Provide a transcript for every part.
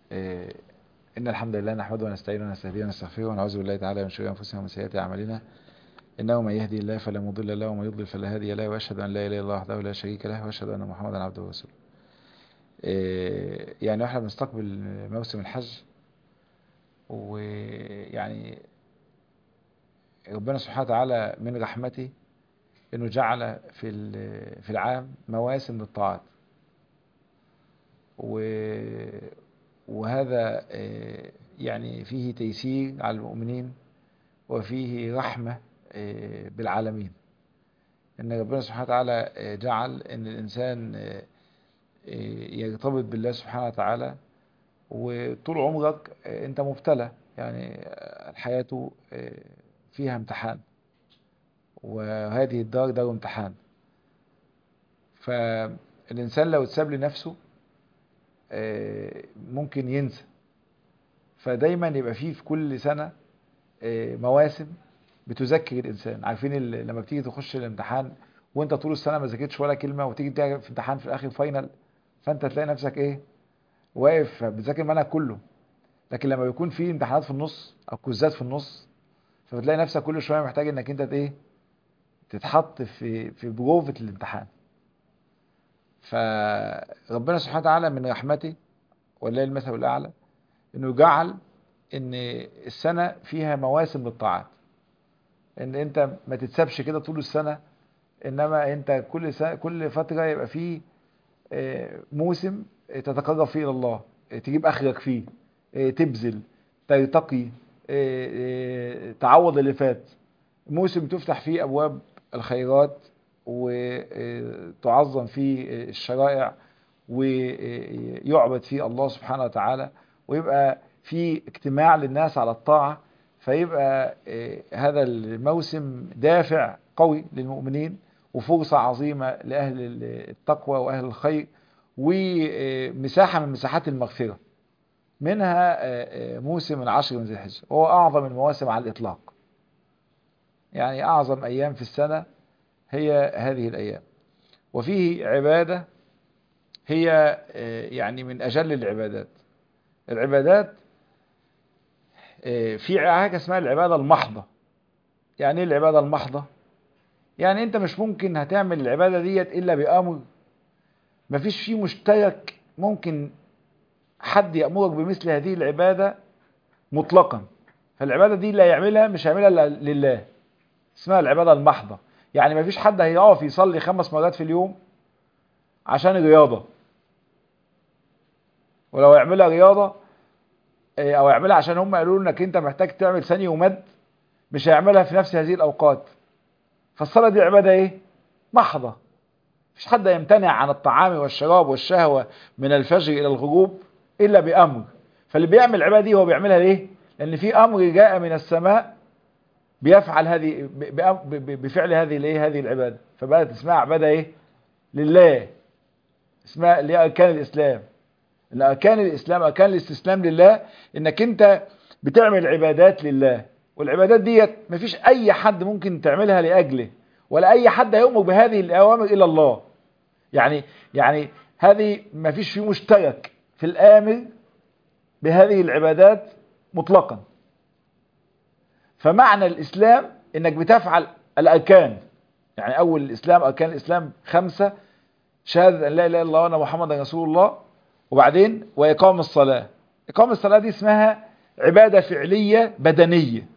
إيه، إن الحمد لله نحمده ونستعينه ونستهديه ونستغفره ونعوذ بالله تعالى من شرور أنفسنا ومن سيئات أعمالنا إنه من يهدي الله فلا مضل له ومن يضلل فلا هادي له وأشهد أن لا إله إلا الله وحده لا شريك له وأشهد أن محمدا عبده ورسوله إيه، يعني احنا بنستقبل موسم الحج ويعني ربنا سبحانه وتعالى من رحمته انه جعل في ال- في العام مواسم للطاعات و- وهذا آه، يعني فيه تيسير على المؤمنين وفيه رحمة آه، بالعالمين ان ربنا سبحانه وتعالى آه، جعل ان الانسان آه، آه، يرتبط بالله سبحانه وتعالى وطول عمرك آه، انت مبتلى يعني آه، الحياة آه، فيها امتحان وهذه الدار دار امتحان فالإنسان لو اتساب لنفسه آه، ممكن ينسى فدايما يبقى فيه في كل سنة آه، مواسم بتذكر الإنسان عارفين ال- لما بتيجي تخش الامتحان وانت طول السنة ما ذاكرتش ولا كلمة وتيجي تيجي في امتحان في الآخر فاينل فانت تلاقي نفسك ايه واقف بتذاكر المنهج كله لكن لما بيكون في امتحانات في النص او كوزات في النص فبتلاقي نفسك كل شويه محتاج انك انت ايه تتحط في في بروفة الامتحان فربنا سبحانه وتعالى من رحمته ولله المثل الاعلى انه جعل ان السنه فيها مواسم للطاعات ان انت ما تتسابش كده طول السنه انما انت كل سنة كل فتره يبقى فيه آه، موسم تتقرب فيه الى الله آه، تجيب اخرك فيه آه، تبذل ترتقي آه، آه، تعوض اللي فات موسم تفتح فيه ابواب الخيرات وتعظم فيه الشرائع ويعبد فيه الله سبحانه وتعالى ويبقى في اجتماع للناس على الطاعة فيبقى آه، هذا الموسم دافع قوي للمؤمنين وفرصة عظيمة لأهل التقوى وأهل الخير ومساحة من مساحات المغفرة منها آه، آه، موسم العشر من ذي الحجة وهو أعظم المواسم على الإطلاق يعني أعظم أيام في السنة هي هذه الأيام وفيه عبادة هي آه، يعني من أجل العبادات العبادات آه، في حاجة اسمها العبادة المحضة يعني ايه العبادة المحضة يعني انت مش ممكن هتعمل العبادة ديت الا بأمر مفيش فيه مشترك ممكن حد يأمرك بمثل هذه العبادة مطلقا فالعبادة دي اللي هيعملها مش هيعملها إلا لله اسمها العبادة المحضة يعني مفيش حد هيقف يصلي خمس مرات في اليوم عشان الرياضة ولو يعملها رياضة إيه، او يعملها عشان هم قالوا له انك انت محتاج تعمل ثاني ومد مش هيعملها في نفس هذه الاوقات فالصلاة دي عبادة ايه محضة مفيش حد يمتنع عن الطعام والشراب والشهوة من الفجر الى الغروب الا بامر فاللي بيعمل العبادة دي هو بيعملها ليه لان في امر جاء من السماء بيفعل هذه ب- بأم- ب- ب- بفعل هذه الايه هذه العبادة فبقت اسمها عبادة ايه لله اسمها اللي هي اركان الاسلام ان اركان الاسلام اركان الاستسلام لله انك انت بتعمل عبادات لله والعبادات ديت مفيش اي حد ممكن تعملها لاجله ولا اي حد هيؤمر بهذه الاوامر الا الله يعني يعني هذه مفيش فيه مشترك في الامر بهذه العبادات مطلقا فمعنى الاسلام انك بتفعل الاركان يعني اول الاسلام اركان الاسلام خمسه شهاده ان لا اله الا الله وان محمدا رسول الله وبعدين واقام الصلاه اقام الصلاه دي اسمها عباده فعليه بدنيه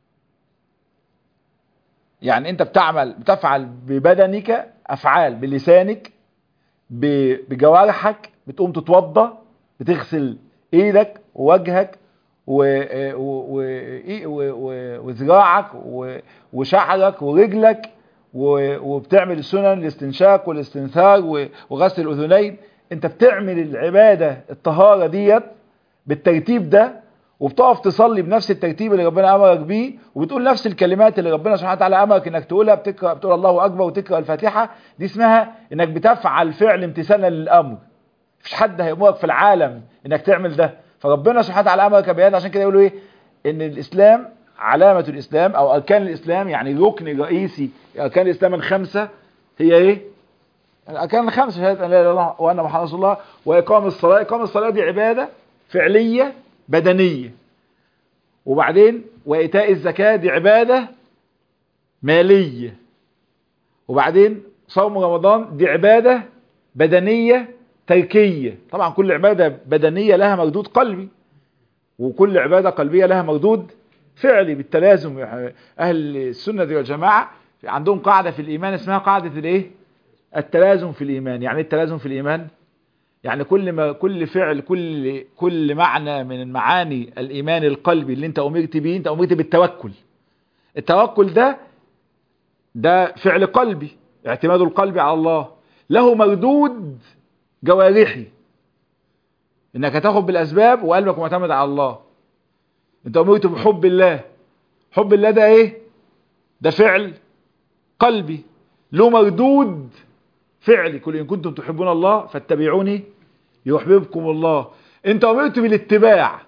يعني انت بتعمل بتفعل ببدنك افعال بلسانك ب- بجوارحك بتقوم تتوضى بتغسل ايدك ووجهك و- و- و- إيه- و- و- وذراعك و- وشعرك ورجلك و- وبتعمل سنن الاستنشاق والاستنثار و- وغسل الاذنين انت بتعمل العباده الطهاره ديت بالترتيب ده وبتقف تصلي بنفس الترتيب اللي ربنا امرك بيه وبتقول نفس الكلمات اللي ربنا سبحانه وتعالى امرك انك تقولها بتقرا بتقول الله اكبر وتقرا الفاتحه دي اسمها انك بتفعل فعل امتثالا للامر مفيش حد هيامرك في العالم انك تعمل ده فربنا سبحانه وتعالى امرك بهذا عشان كده يقولوا ايه ان الاسلام علامه الاسلام او اركان الاسلام يعني ركن رئيسي اركان الاسلام الخمسه هي ايه الاركان الخمسه شهاده ان لا اله الا الله وان محمد رسول الله واقام الصلاه اقام الصلاه دي عباده فعلية بدنية وبعدين وإيتاء الزكاة دي عبادة مالية وبعدين صوم رمضان دي عبادة بدنية تركية طبعا كل عبادة بدنية لها مردود قلبي وكل عبادة قلبية لها مردود فعلي بالتلازم يعني أهل السنة والجماعة عندهم قاعدة في الإيمان اسمها قاعدة الإيه؟ التلازم في الإيمان يعني التلازم في الإيمان يعني كل ما كل فعل كل كل معنى من معاني الإيمان القلبي اللي أنت أمرت به أنت أمرت بالتوكل التوكل ده ده فعل قلبي اعتماد القلب على الله له مردود جوارحي انك تاخد بالاسباب وقلبك معتمد على الله انت امرت بحب الله حب الله ده ايه ده فعل قلبي له مردود فعلي كل ان كنتم تحبون الله فاتبعوني يحببكم الله انت امرت بالاتباع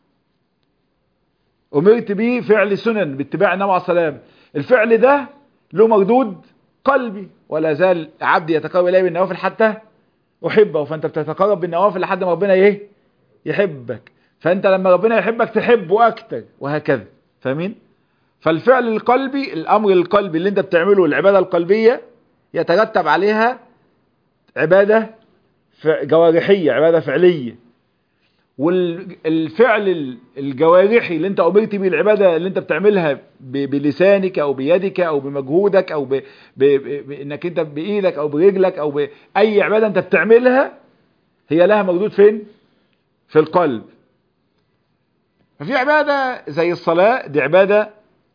امرت به فعل سنن باتباع النبي عليه السلام الفعل ده له مردود قلبي ولا زال عبدي يتقرب الي بالنوافل حتى احبه فانت بتتقرب بالنوافل لحد ما ربنا ايه يحبك فانت لما ربنا يحبك تحبه اكتر وهكذا فاهمين فالفعل القلبي الامر القلبي اللي انت بتعمله العباده القلبيه يترتب عليها عباده جوارحيه عباده فعليه والفعل الجوارحي اللي انت امرت به العباده اللي انت بتعملها بلسانك او بيدك او بمجهودك او ب... ب... بانك انت بايدك او برجلك او باي عباده انت بتعملها هي لها مردود فين في القلب ففي عباده زي الصلاه دي عباده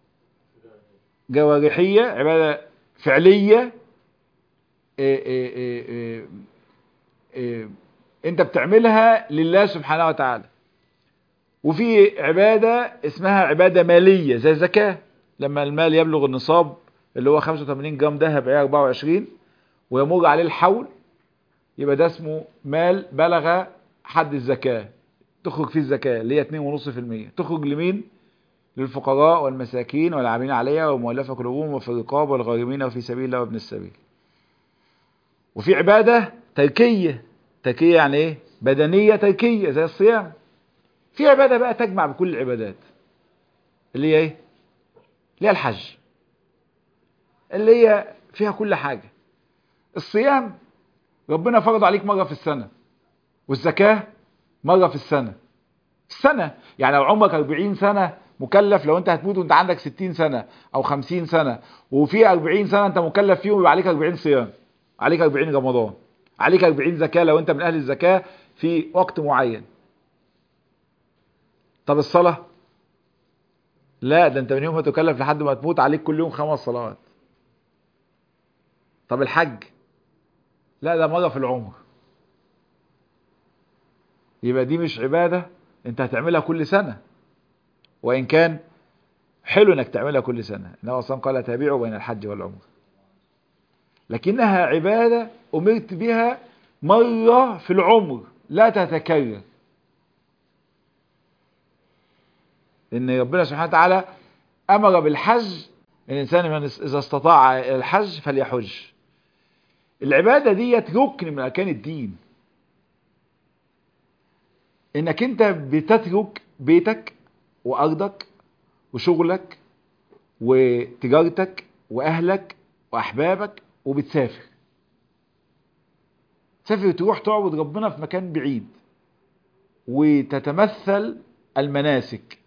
جوارحيه عباده فعليه إيه إيه إيه إيه انت بتعملها لله سبحانه وتعالى وفي عبادة اسمها عبادة مالية زي الزكاة لما المال يبلغ النصاب اللي هو 85 جرام ذهب عيار 24 ويمر عليه الحول يبقى ده اسمه مال بلغ حد الزكاة تخرج فيه الزكاة اللي هي 2.5% تخرج لمين؟ للفقراء والمساكين والعاملين عليها والمؤلفة قلوبهم وفي الرقاب والغارمين وفي سبيل الله وابن السبيل وفي عبادة تركية تركية يعني ايه بدنية تركية زي الصيام في عبادة بقى تجمع بكل العبادات اللي هي ايه اللي هي الحج اللي هي فيها كل حاجة الصيام ربنا فرض عليك مرة في السنة والزكاة مرة في السنة السنة يعني لو عمرك 40 سنة مكلف لو انت هتموت وانت عندك 60 سنة او 50 سنة وفي 40 سنة انت مكلف فيهم يبقى عليك 40 صيام عليك 40 رمضان عليك 40 زكاة لو انت من اهل الزكاة في وقت معين طب الصلاة لا ده انت من يوم ما تكلف لحد ما تموت عليك كل يوم خمس صلوات طب الحج لا ده مرة في العمر يبقى دي مش عبادة انت هتعملها كل سنة وان كان حلو انك تعملها كل سنة انه اصلا قال تابعوا بين الحج والعمر لكنها عبادة أمرت بها مرة في العمر لا تتكرر إن ربنا سبحانه وتعالى أمر بالحج الإنسان من إذا استطاع الحج فليحج العبادة دي ركن من أركان الدين إنك أنت بتترك بيتك وأرضك وشغلك وتجارتك وأهلك وأحبابك وبتسافر تسافر تروح تعبد ربنا في مكان بعيد وتتمثل المناسك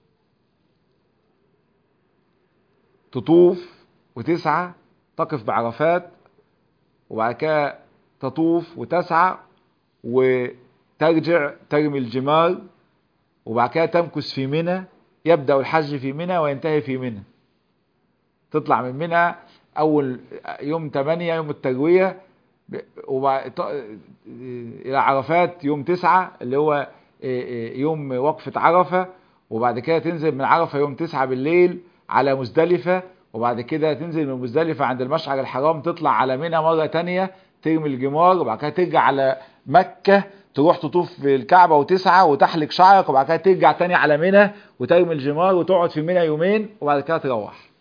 تطوف وتسعى تقف بعرفات وبعد كده تطوف وتسعى وترجع ترمي الجمار وبعد كده تمكث في منى يبدأ الحج في منى وينتهي في منى تطلع من منى اول يوم 8 يوم التجوية وبعد الى عرفات يوم 9 اللي هو يوم وقفة عرفة وبعد كده تنزل من عرفة يوم 9 بالليل على مزدلفة وبعد كده تنزل من مزدلفة عند المشعر الحرام تطلع على منى مرة تانية ترمي الجمار وبعد كده ترجع على مكة تروح تطوف في الكعبة وتسعى وتحلق شعرك وبعد كده ترجع تاني على منى وترمي الجمار وتقعد في منى يومين وبعد كده تروح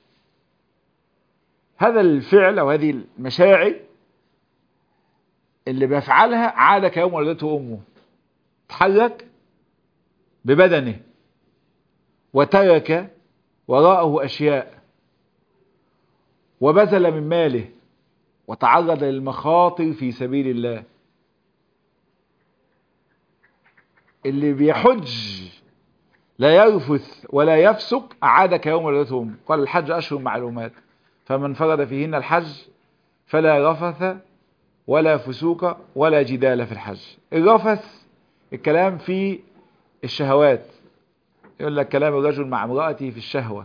هذا الفعل او هذه المشاعر اللي بيفعلها عادة كيوم ولدته امه تحرك ببدنه وترك وراءه أشياء وبذل من ماله وتعرض للمخاطر في سبيل الله اللي بيحج لا يرفث ولا يفسق أعادك يوم ولدتهم قال الحج أشهر معلومات فمن فرد فيهن الحج فلا رفث ولا فسوق ولا جدال في الحج الرفث الكلام في الشهوات يقول لك كلام الرجل مع امرأته في الشهوة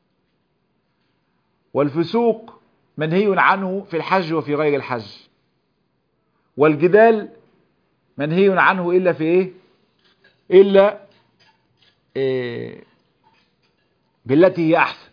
والفسوق منهي عنه في الحج وفي غير الحج والجدال منهي عنه إلا في إيه إلا إيه بالتي هي أحسن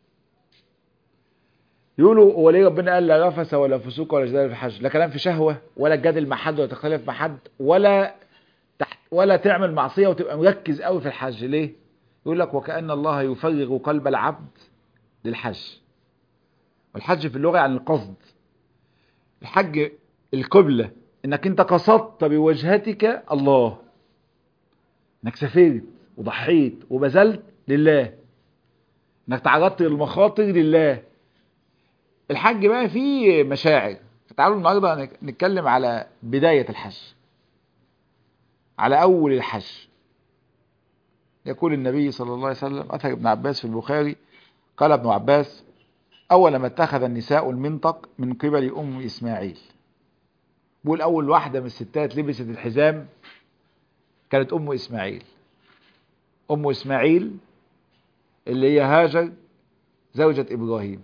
يقولوا هو ليه ربنا قال لا رفث ولا فسوق ولا جدال في الحج لا كلام في شهوة ولا تجادل مع حد ولا تختلف مع حد ولا تحت ولا تعمل معصية وتبقى مركز قوي في الحج ليه يقول لك وكأن الله يفرغ قلب العبد للحج والحج في اللغة يعني القصد الحج القبلة انك انت قصدت بوجهتك الله انك سافرت وضحيت وبذلت لله انك تعرضت للمخاطر لله الحج بقى فيه مشاعر تعالوا النهارده نتكلم على بداية الحج على أول الحج يقول النبي صلى الله عليه وسلم أثر ابن عباس في البخاري قال ابن عباس أول ما اتخذ النساء المنطق من قبل أم إسماعيل بقول أول واحدة من الستات لبست الحزام كانت أم إسماعيل أم إسماعيل اللي هي هاجر زوجة إبراهيم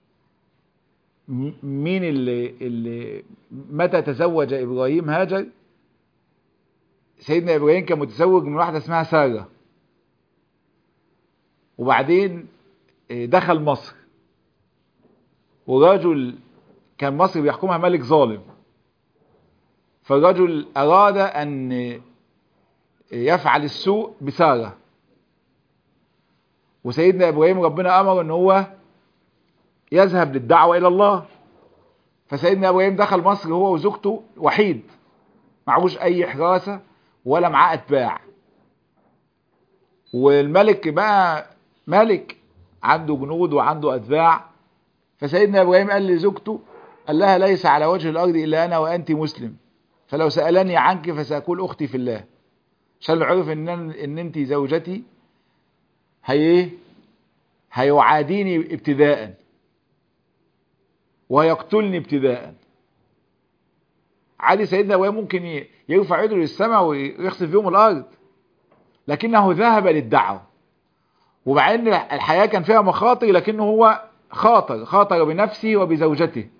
مين اللي, اللي متى تزوج إبراهيم هاجر سيدنا إبراهيم كان متزوج من واحدة اسمها سارة وبعدين دخل مصر ورجل كان مصر بيحكمها ملك ظالم فالرجل أراد أن يفعل السوء بسارة وسيدنا إبراهيم ربنا أمر أن هو يذهب للدعوة إلى الله فسيدنا إبراهيم دخل مصر هو وزوجته وحيد معهوش أي حراسة ولا معاه أتباع والملك بقى ملك عنده جنود وعنده أتباع فسيدنا إبراهيم قال لزوجته قال لها ليس على وجه الأرض إلا أنا وأنت مسلم فلو سألني عنك فسأقول أختي في الله عشان عرف إن, إن أنت زوجتي هي هيعاديني ابتداء ويقتلني ابتداء عادي سيدنا ابراهيم ممكن يرفع يده للسماء ويخسف يوم الارض لكنه ذهب للدعوه ومع ان الحياه كان فيها مخاطر لكنه هو خاطر خاطر بنفسه وبزوجته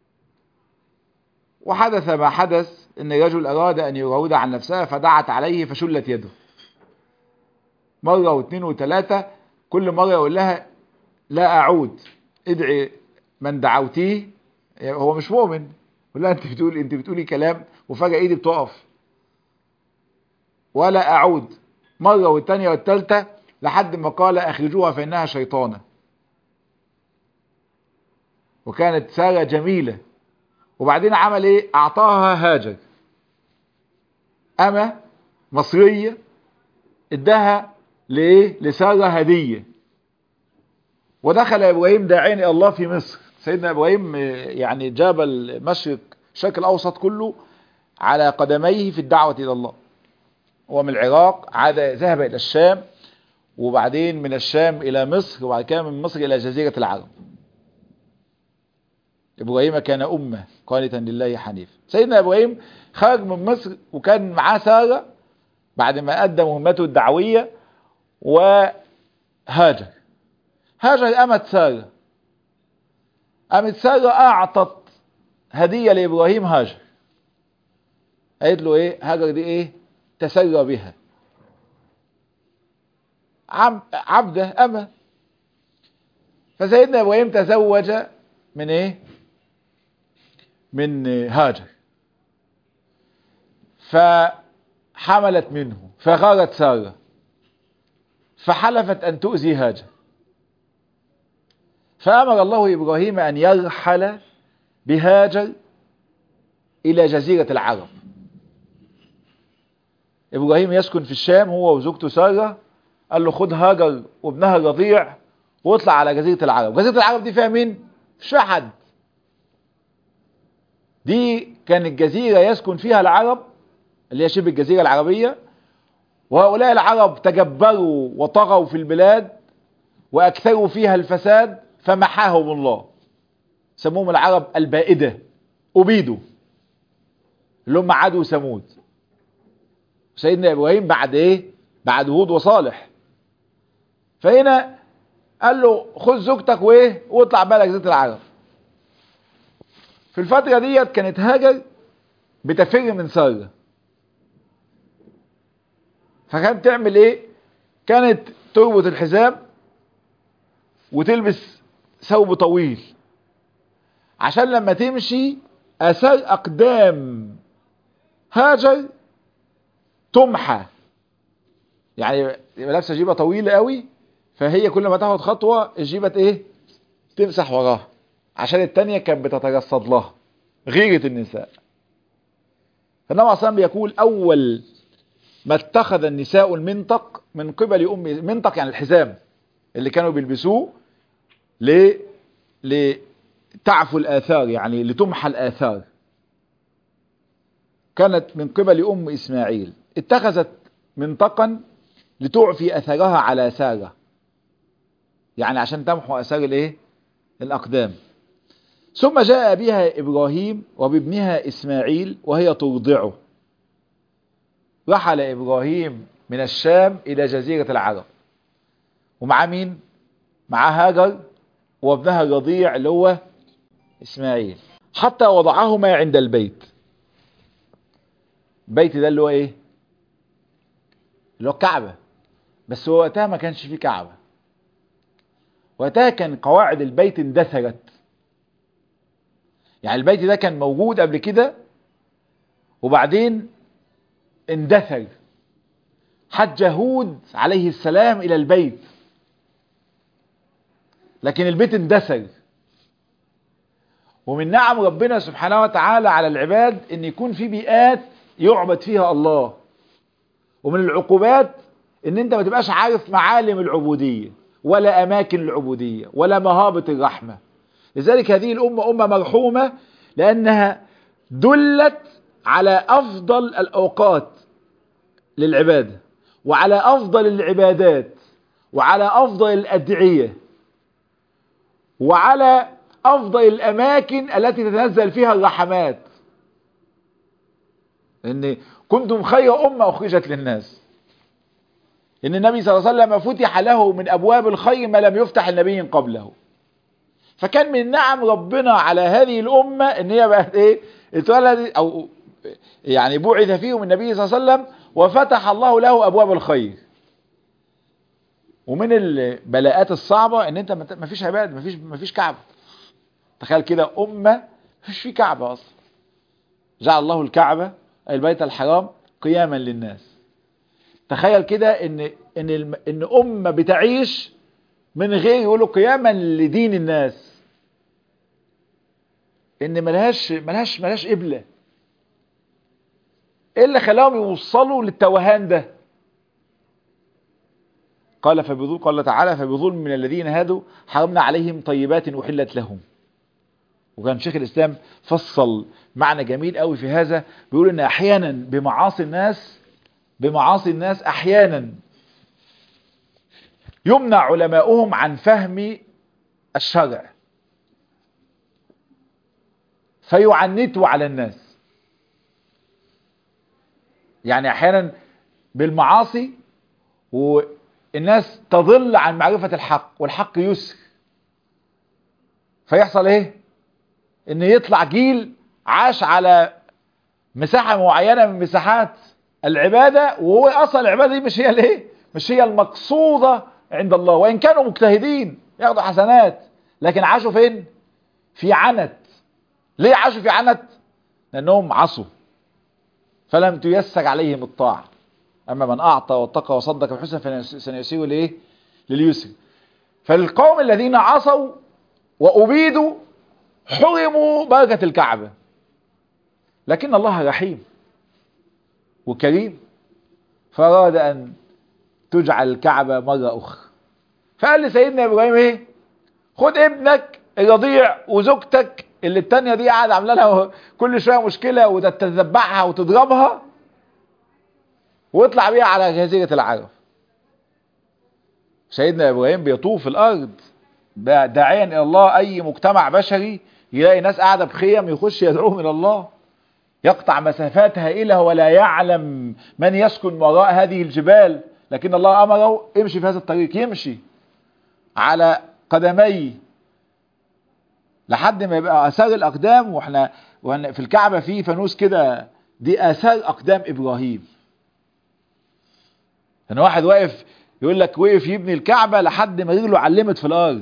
وحدث ما حدث ان الرجل اراد ان يراود عن نفسها فدعت عليه فشلت يده مره واثنين وثلاثه كل مره يقول لها لا اعود ادعي من دعوتيه هو مش مؤمن ولا انت بتقول انت بتقولي كلام وفجأة ايدي بتقف ولا اعود مرة والتانية والتالتة لحد ما قال اخرجوها فانها شيطانة وكانت سارة جميلة وبعدين عمل ايه اعطاها هاجر اما مصرية اداها لايه لسارة هدية ودخل ابراهيم داعين الى الله في مصر سيدنا ابراهيم يعني جاب المشرق الشرق الاوسط كله على قدميه في الدعوة الى الله هو من العراق عاد ذهب الى الشام وبعدين من الشام الى مصر وبعد كده من مصر الى جزيرة العرب ابراهيم كان امة قانتا لله حنيفا سيدنا ابراهيم خرج من مصر وكان معاه سارة بعد ما ادى مهمته الدعوية وهاجر هاجر امت سارة قامت سارة اعطت هدية لابراهيم هاجر قالت له ايه هاجر دي ايه تسرى بها عبده اما فسيدنا ابراهيم تزوج من ايه من هاجر فحملت منه فغارت سارة فحلفت ان تؤذي هاجر فأمر الله إبراهيم أن يرحل بهاجر إلى جزيرة العرب ابراهيم يسكن في الشام هو وزوجته ساره قال له خد هاجر وابنها الرضيع واطلع على جزيره العرب جزيره العرب دي فيها مين مش فيها حد دي كانت جزيره يسكن فيها العرب اللي هي شبه الجزيره العربيه وهؤلاء العرب تجبروا وطغوا في البلاد واكثروا فيها الفساد فمحاهم الله سموهم العرب البائده ابيدوا اللي هم عاد وثمود سيدنا ابراهيم بعد ايه بعد هود وصالح فهنا قال له خذ زوجتك وايه واطلع بقى جزيره العرب في الفتره ديت كانت هاجر بتفر من ساره فكانت تعمل ايه كانت تربط الحزام وتلبس ثوب طويل عشان لما تمشي اثار اقدام هاجر تمحى يعني يبقى لابسه جيبه طويله قوي فهي كل ما تاخد خطوه الجيبه ايه تمسح وراها عشان التانية كانت بتتجسد لها غيرة النساء فالنبي عليه الصلاه بيقول اول ما اتخذ النساء المنطق من قبل ام منطق يعني الحزام اللي كانوا بيلبسوه ل لتعفو الاثار يعني لتمحى الاثار كانت من قبل ام اسماعيل اتخذت منطقا لتعفي اثرها على ساره يعني عشان تمحو اثار الايه الاقدام ثم جاء بها ابراهيم وبابنها اسماعيل وهي ترضعه رحل ابراهيم من الشام الى جزيرة العرب ومع مين مع هاجر وابنها الرضيع اللي هو اسماعيل حتى وضعهما عند البيت البيت ده اللي هو ايه اللي هو الكعبة بس هو وقتها ما كانش فيه كعبة وقتها كان قواعد البيت اندثرت يعني البيت ده كان موجود قبل كده وبعدين اندثر حج هود عليه السلام الى البيت لكن البيت اندثر ومن نعم ربنا سبحانه وتعالى على العباد ان يكون في بيئات يعبد فيها الله ومن العقوبات ان انت ما تبقاش عارف معالم العبودية ولا اماكن العبودية ولا مهابة الرحمة لذلك هذه الامة امة مرحومة لانها دلت على افضل الاوقات للعبادة وعلى افضل العبادات وعلى افضل الادعية وعلى افضل الاماكن التي تتنزل فيها الرحمات ان كنتم خير امه اخرجت للناس ان النبي صلى الله عليه وسلم فتح له من ابواب الخير ما لم يفتح لنبي قبله فكان من نعم ربنا على هذه الامه ان هي بقت ايه اتولد او يعني بعث فيهم النبي صلى الله عليه وسلم وفتح الله له ابواب الخير ومن البلاءات الصعبه ان انت ما فيش عباد ما فيش ما فيش كعبه تخيل كده امه ما فيش في كعبه اصلا جعل الله الكعبه البيت الحرام قياما للناس تخيل كده ان ان ان امه بتعيش من غير يقولوا قياما لدين الناس ان ملهاش ملهاش ملهاش قبله ايه اللي خلاهم يوصلوا للتوهان ده قال فبظلم قال تعالى فبظلم من الذين هادوا حرمنا عليهم طيبات احلت لهم وكان شيخ الاسلام فصل معنى جميل قوي في هذا بيقول ان احيانا بمعاصي الناس بمعاصي الناس احيانا يمنع علماؤهم عن فهم الشرع فيعنتوا على الناس يعني احيانا بالمعاصي والناس تضل عن معرفة الحق والحق يسر فيحصل ايه ان يطلع جيل عاش على مساحة معينة من مساحات العبادة وهو اصلا العبادة دي مش هي الايه مش هي المقصودة عند الله وان كانوا مجتهدين ياخدوا حسنات لكن عاشوا فين في عنت ليه عاشوا في عنت لانهم عصوا فلم تيسر عليهم الطاعة اما من اعطى واتقى وصدق بالحسنى فسنيسيره لايه لليسر فالقوم الذين عصوا وابيدوا حرموا بركة الكعبة لكن الله رحيم وكريم فأراد أن تجعل الكعبة مرة أخرى فقال لسيدنا إبراهيم إيه خد ابنك الرضيع وزوجتك اللي التانية دي قاعدة عاملة لها كل شوية مشكلة وتتذبحها وتضربها واطلع بيها على جزيرة العرب سيدنا إبراهيم بيطوف الأرض داعيا إلى الله أي مجتمع بشري يلاقي ناس قاعدة بخيم يخش يدعوهم إلى الله يقطع مسافات هائلة ولا يعلم من يسكن وراء هذه الجبال لكن الله أمره امشي في هذا الطريق يمشي على قدميه لحد ما يبقى اثار الاقدام واحنا واحنا في الكعبه في فانوس كده دي اثار اقدام ابراهيم انا واحد واقف يقول لك وقف يبني الكعبه لحد ما رجله علمت في الارض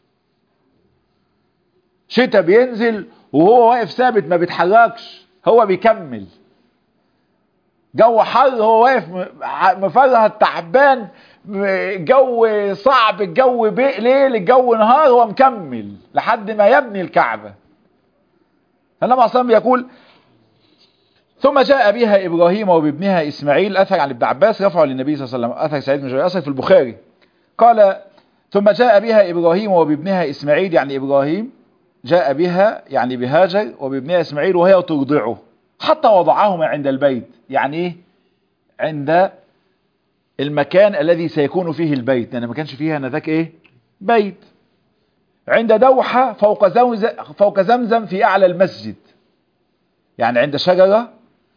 شتاء بينزل وهو واقف ثابت ما بيتحركش هو بيكمل جو حر هو واقف مفرهد تعبان جو صعب الجو ليل الجو نهار هو مكمل لحد ما يبني الكعبة فالنبي عليه الصلاة يقول ثم جاء بها إبراهيم وبابنها إسماعيل أثر عن ابن عباس رفعه للنبي صلى الله عليه وسلم أثر سعيد بن جبير أثر في البخاري قال ثم جاء بها إبراهيم وبابنها إسماعيل يعني إبراهيم جاء بها يعني بهاجر وبابنها إسماعيل وهي ترضعه حتى وضعهما عند البيت يعني إيه عند المكان الذي سيكون فيه البيت لأن ما كانش فيها نذاك إيه بيت عند دوحة فوق زمزم, فوق زمزم في أعلى المسجد يعني عند شجرة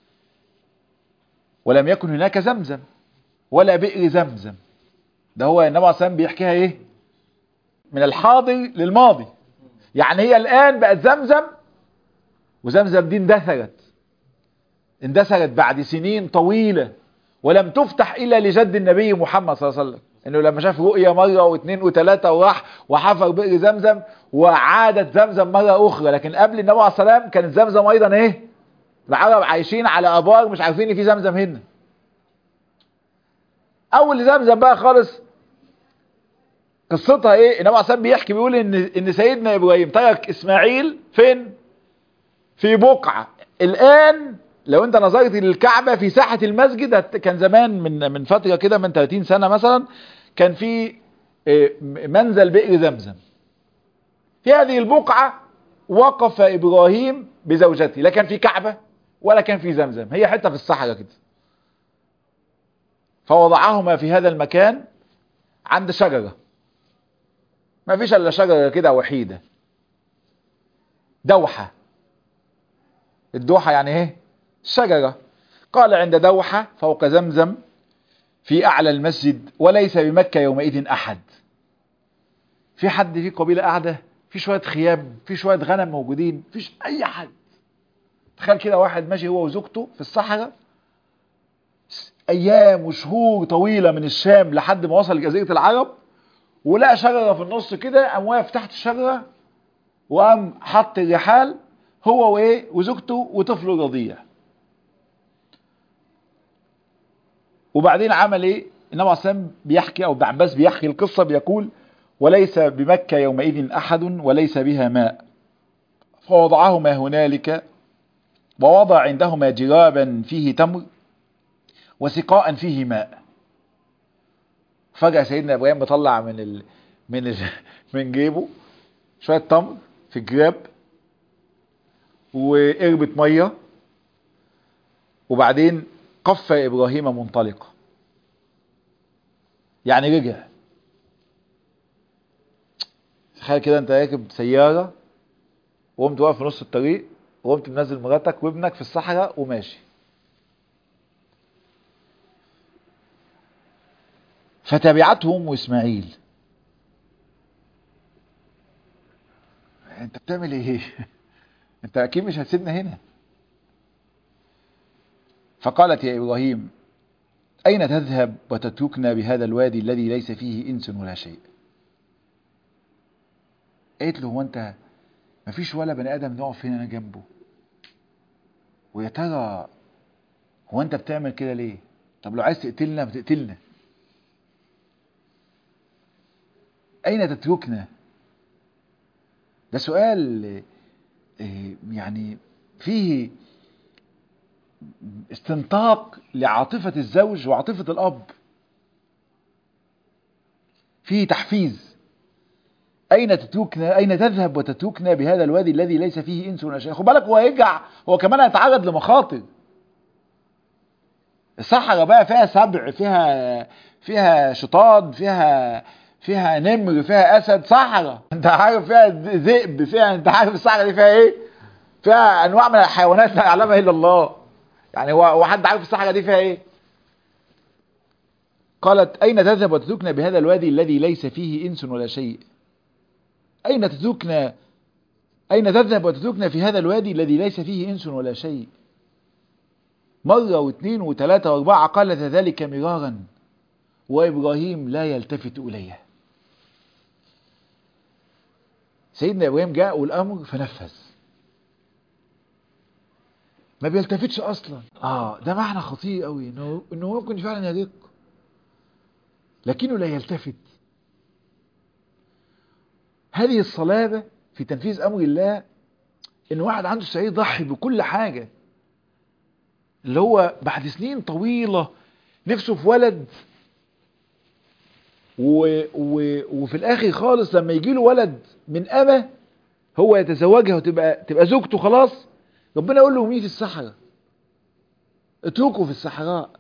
ولم يكن هناك زمزم ولا بئر زمزم ده هو النبي عليه الصلاة بيحكيها ايه من الحاضر للماضي يعني هي الآن بقت زمزم وزمزم دي اندثرت اندثرت بعد سنين طويلة ولم تفتح إلا لجد النبي محمد صلى الله عليه وسلم انه لما شاف رؤية مرة واثنين وثلاثة وراح وحفر بئر زمزم وعادت زمزم مرة اخرى لكن قبل النبي عليه السلام كانت زمزم ايضا ايه العرب عايشين على ابار مش عارفين ان في زمزم هنا اول زمزم بقى خالص قصتها ايه النبي عليه السلام بيحكي بيقول ان ان سيدنا ابراهيم ترك اسماعيل فين في بقعة الان لو انت نظرت للكعبة في ساحة المسجد كان زمان من من فترة كده من 30 سنة مثلا كان في منزل بئر زمزم في هذه البقعة وقف ابراهيم بزوجته لا كان في كعبة ولا كان في زمزم هي حتة في الصحراء كده فوضعهما في هذا المكان عند شجرة ما فيش الا شجرة كده وحيدة دوحة الدوحة يعني ايه شجرة قال عند دوحة فوق زمزم في أعلى المسجد وليس بمكة يومئذ أحد في حد في قبيلة قاعدة في شوية خيام في شوية غنم موجودين فيش أي حد تخيل كده واحد ماشي هو وزوجته في الصحراء أيام وشهور طويلة من الشام لحد ما وصل لجزيرة العرب ولقى شجرة في النص كده قام واقف تحت الشجرة وقام حط الرحال هو وايه وزوجته وطفله رضيع وبعدين عمل ايه النبي عليه الصلاه بيحكي او ابن عباس بيحكي القصه بيقول وليس بمكه يومئذ احد وليس بها ماء فوضعهما هنالك ووضع عندهما جرابا فيه تمر وسقاء فيه ماء فجأة سيدنا ابراهيم بيطلع من ال... من ال... من جيبه شويه تمر في جراب وقربة ميه وبعدين قف ابراهيم منطلقا يعني رجع تخيل كده انت راكب سيارة وقمت واقف في نص الطريق وقمت منزل مراتك وابنك في الصحراء وماشي فتبعتهم واسماعيل انت بتعمل ايه انت اكيد مش هتسيبنا هنا فقالت يا إبراهيم أين تذهب وتتركنا بهذا الوادي الذي ليس فيه إنس ولا شيء قالت له هو أنت مفيش ولا بني آدم نقف هنا جنبه ويا ترى هو أنت بتعمل كده ليه طب لو عايز تقتلنا بتقتلنا أين تتركنا ده سؤال يعني فيه استنطاق لعاطفة الزوج وعاطفة الأب فيه تحفيز أين تتركنا أين تذهب وتتركنا بهذا الوادي الذي ليس فيه إنس ولا شيء خد بالك هو هيرجع هو كمان هيتعرض لمخاطر الصحراء بقى فيها سبع فيها فيها شيطان فيها فيها نمر فيها اسد صحراء انت عارف فيها ذئب فيها انت عارف الصحراء دي فيها ايه فيها انواع من الحيوانات لا يعلمها الا الله يعني هو هو حد عارف الصحراء دي فيها ايه قالت اين تذهب وتتركنا بهذا الوادي الذي ليس فيه انس ولا شيء اين تتركنا اين تذهب وتتركنا في هذا الوادي الذي ليس فيه انس ولا شيء مرة واثنين وثلاثة واربعة قالت ذلك مرارا وابراهيم لا يلتفت اليه سيدنا ابراهيم جاء الامر فنفذ ما بيلتفتش اصلا اه ده معنى خطير قوي انه انه ممكن فعلا يدق لكنه لا يلتفت هذه الصلابة في تنفيذ امر الله ان واحد عنده استعداد يضحي بكل حاجة اللي هو بعد سنين طويلة نفسه في ولد و... و... وفي الاخر خالص لما يجي له ولد من أمة هو يتزوجها وتبقى تبقى زوجته خلاص ربنا يقول له مين في الصحراء اتركوا في الصحراء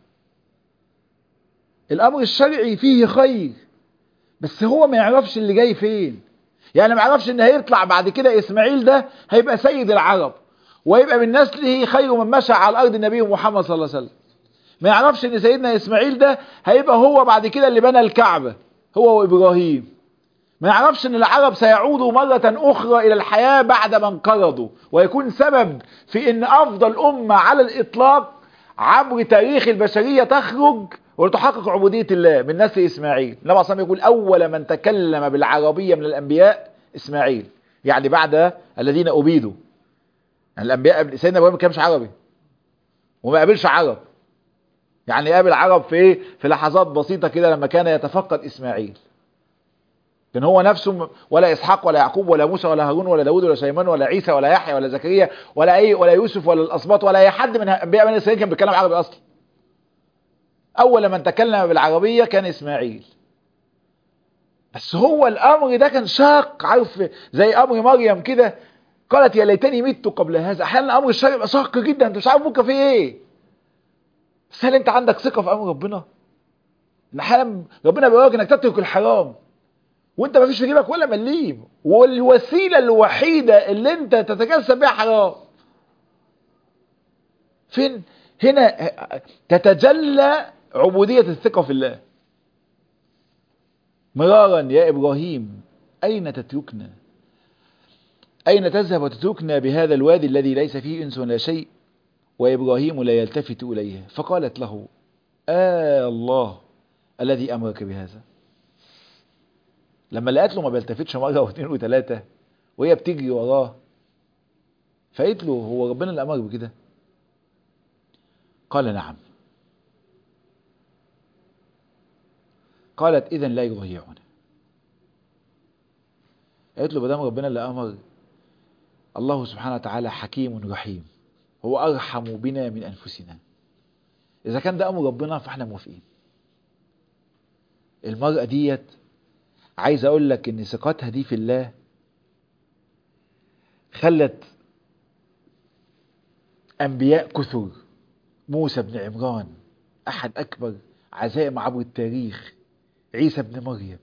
الامر الشرعي فيه خير بس هو ما يعرفش اللي جاي فين يعني ما يعرفش ان هيطلع بعد كده اسماعيل ده هيبقى سيد العرب ويبقى من نسله خير من مشى على الارض النبي محمد صلى الله عليه وسلم ما يعرفش ان سيدنا اسماعيل ده هيبقى هو بعد كده اللي بنى الكعبة هو وابراهيم ما يعرفش ان العرب سيعودوا مرة اخرى الى الحياة بعد ما انقرضوا ويكون سبب في ان افضل امة على الاطلاق عبر تاريخ البشرية تخرج وتحقق عبودية الله من نسل اسماعيل النبي صلى يقول اول من تكلم بالعربية من الانبياء اسماعيل يعني بعد الذين ابيدوا الانبياء سيدنا ابراهيم ما كانش عربي وما قابلش عرب يعني قابل عرب في ايه في لحظات بسيطة كده لما كان يتفقد اسماعيل كان هو نفسه ولا اسحاق ولا يعقوب ولا موسى ولا هارون ولا داود ولا سليمان ولا عيسى ولا يحيى ولا زكريا ولا اي ولا يوسف ولا الاسباط ولا اي حد من انبياء بني اسرائيل كان بيتكلم عربي اصلا اول من تكلم بالعربية كان اسماعيل بس هو الامر ده كان شاق عارف زي امر مريم كده قالت يا ليتني مت قبل هذا احيانا الامر الشرعي يبقى شاق جدا انت مش عارف بكره في ايه بس هل انت عندك ثقه في امر ربنا ان احيانا ربنا بيقولك انك تترك الحرام وانت ما فيش في جيبك ولا مليم والوسيله الوحيده اللي انت تتكسب بيها حرام فين هنا تتجلى عبوديه الثقه في الله مرارا يا ابراهيم اين تتركنا اين تذهب وتتركنا بهذا الوادي الذي ليس فيه انس ولا شيء وإبراهيم لا يلتفت إليها فقالت له آه الله الذي أمرك بهذا لما لقيت له ما بيلتفتش مرة واثنين وثلاثة وهي بتجري وراه فقلت له هو ربنا اللي أمرك بكده قال نعم قالت إذا لا يضيعنا قالت له بدام ربنا اللي أمر الله سبحانه وتعالى حكيم رحيم هو أرحم بنا من أنفسنا إذا كان ده أمر ربنا فإحنا موافقين المرأة ديت عايز أقول لك إن ثقتها دي في الله خلت أنبياء كثر موسى بن عمران أحد أكبر عزائم عبر التاريخ عيسى بن مريم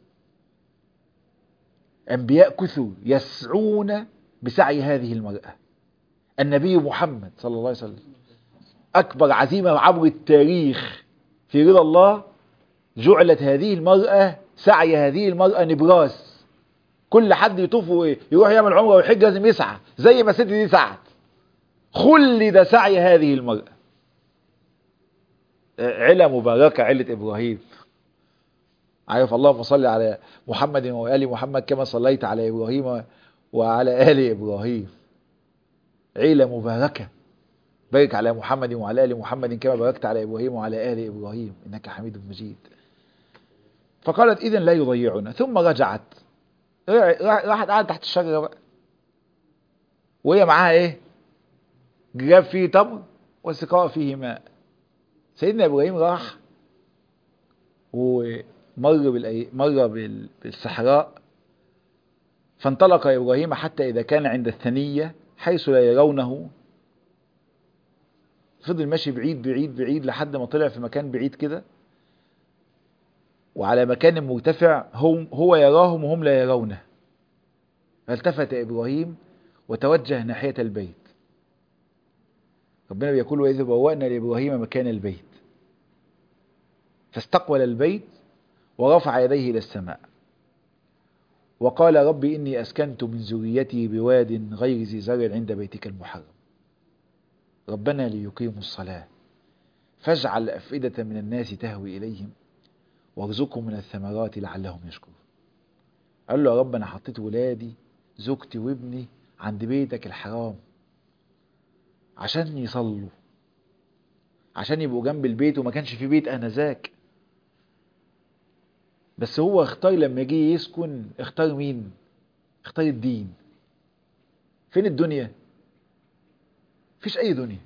أنبياء كثر يسعون بسعي هذه المرأة النبي محمد صلى الله عليه وسلم أكبر عزيمة عبر التاريخ في رضا الله جعلت هذه المرأة سعي هذه المرأة نبراس كل حد يطوف يروح يعمل عمره ويحج لازم يسعى زي ما الست دي سعت خلد سعي هذه المرأة عيلة مباركة عيلة إبراهيم عارف اللهم صل على محمد وآل محمد كما صليت على إبراهيم وعلى آل إبراهيم عيلة مباركة بارك على محمد وعلى آل محمد كما باركت على إبراهيم وعلى آل إبراهيم إنك حميد مجيد فقالت إذن لا يضيعنا ثم رجعت راحت قاعدة تحت الشجرة بقى وهي معاها إيه جاب فيه تمر وسقاء فيه ماء سيدنا ابراهيم راح ومر بالأي... مر بال... بالصحراء فانطلق ابراهيم حتى اذا كان عند الثنيه حيث لا يرونه فضل ماشي بعيد بعيد بعيد لحد ما طلع في مكان بعيد كده وعلى مكان مرتفع هم هو يراهم وهم لا يرونه فالتفت إبراهيم وتوجه ناحية البيت ربنا بيقول وإذ بوأنا لإبراهيم مكان البيت فاستقبل البيت ورفع يديه إلى السماء وقال رب إني أسكنت من ذريتي بواد غير ذي زرع عند بيتك المحرم ربنا ليقيموا الصلاة فاجعل أفئدة من الناس تهوي إليهم وارزقهم من الثمرات لعلهم يشكرون قال له يا رب أنا حطيت ولادي زوجتي وابني عند بيتك الحرام عشان يصلوا عشان يبقوا جنب البيت وما كانش في بيت انذاك بس هو اختار لما جه يسكن اختار مين اختار الدين فين الدنيا مفيش اي دنيا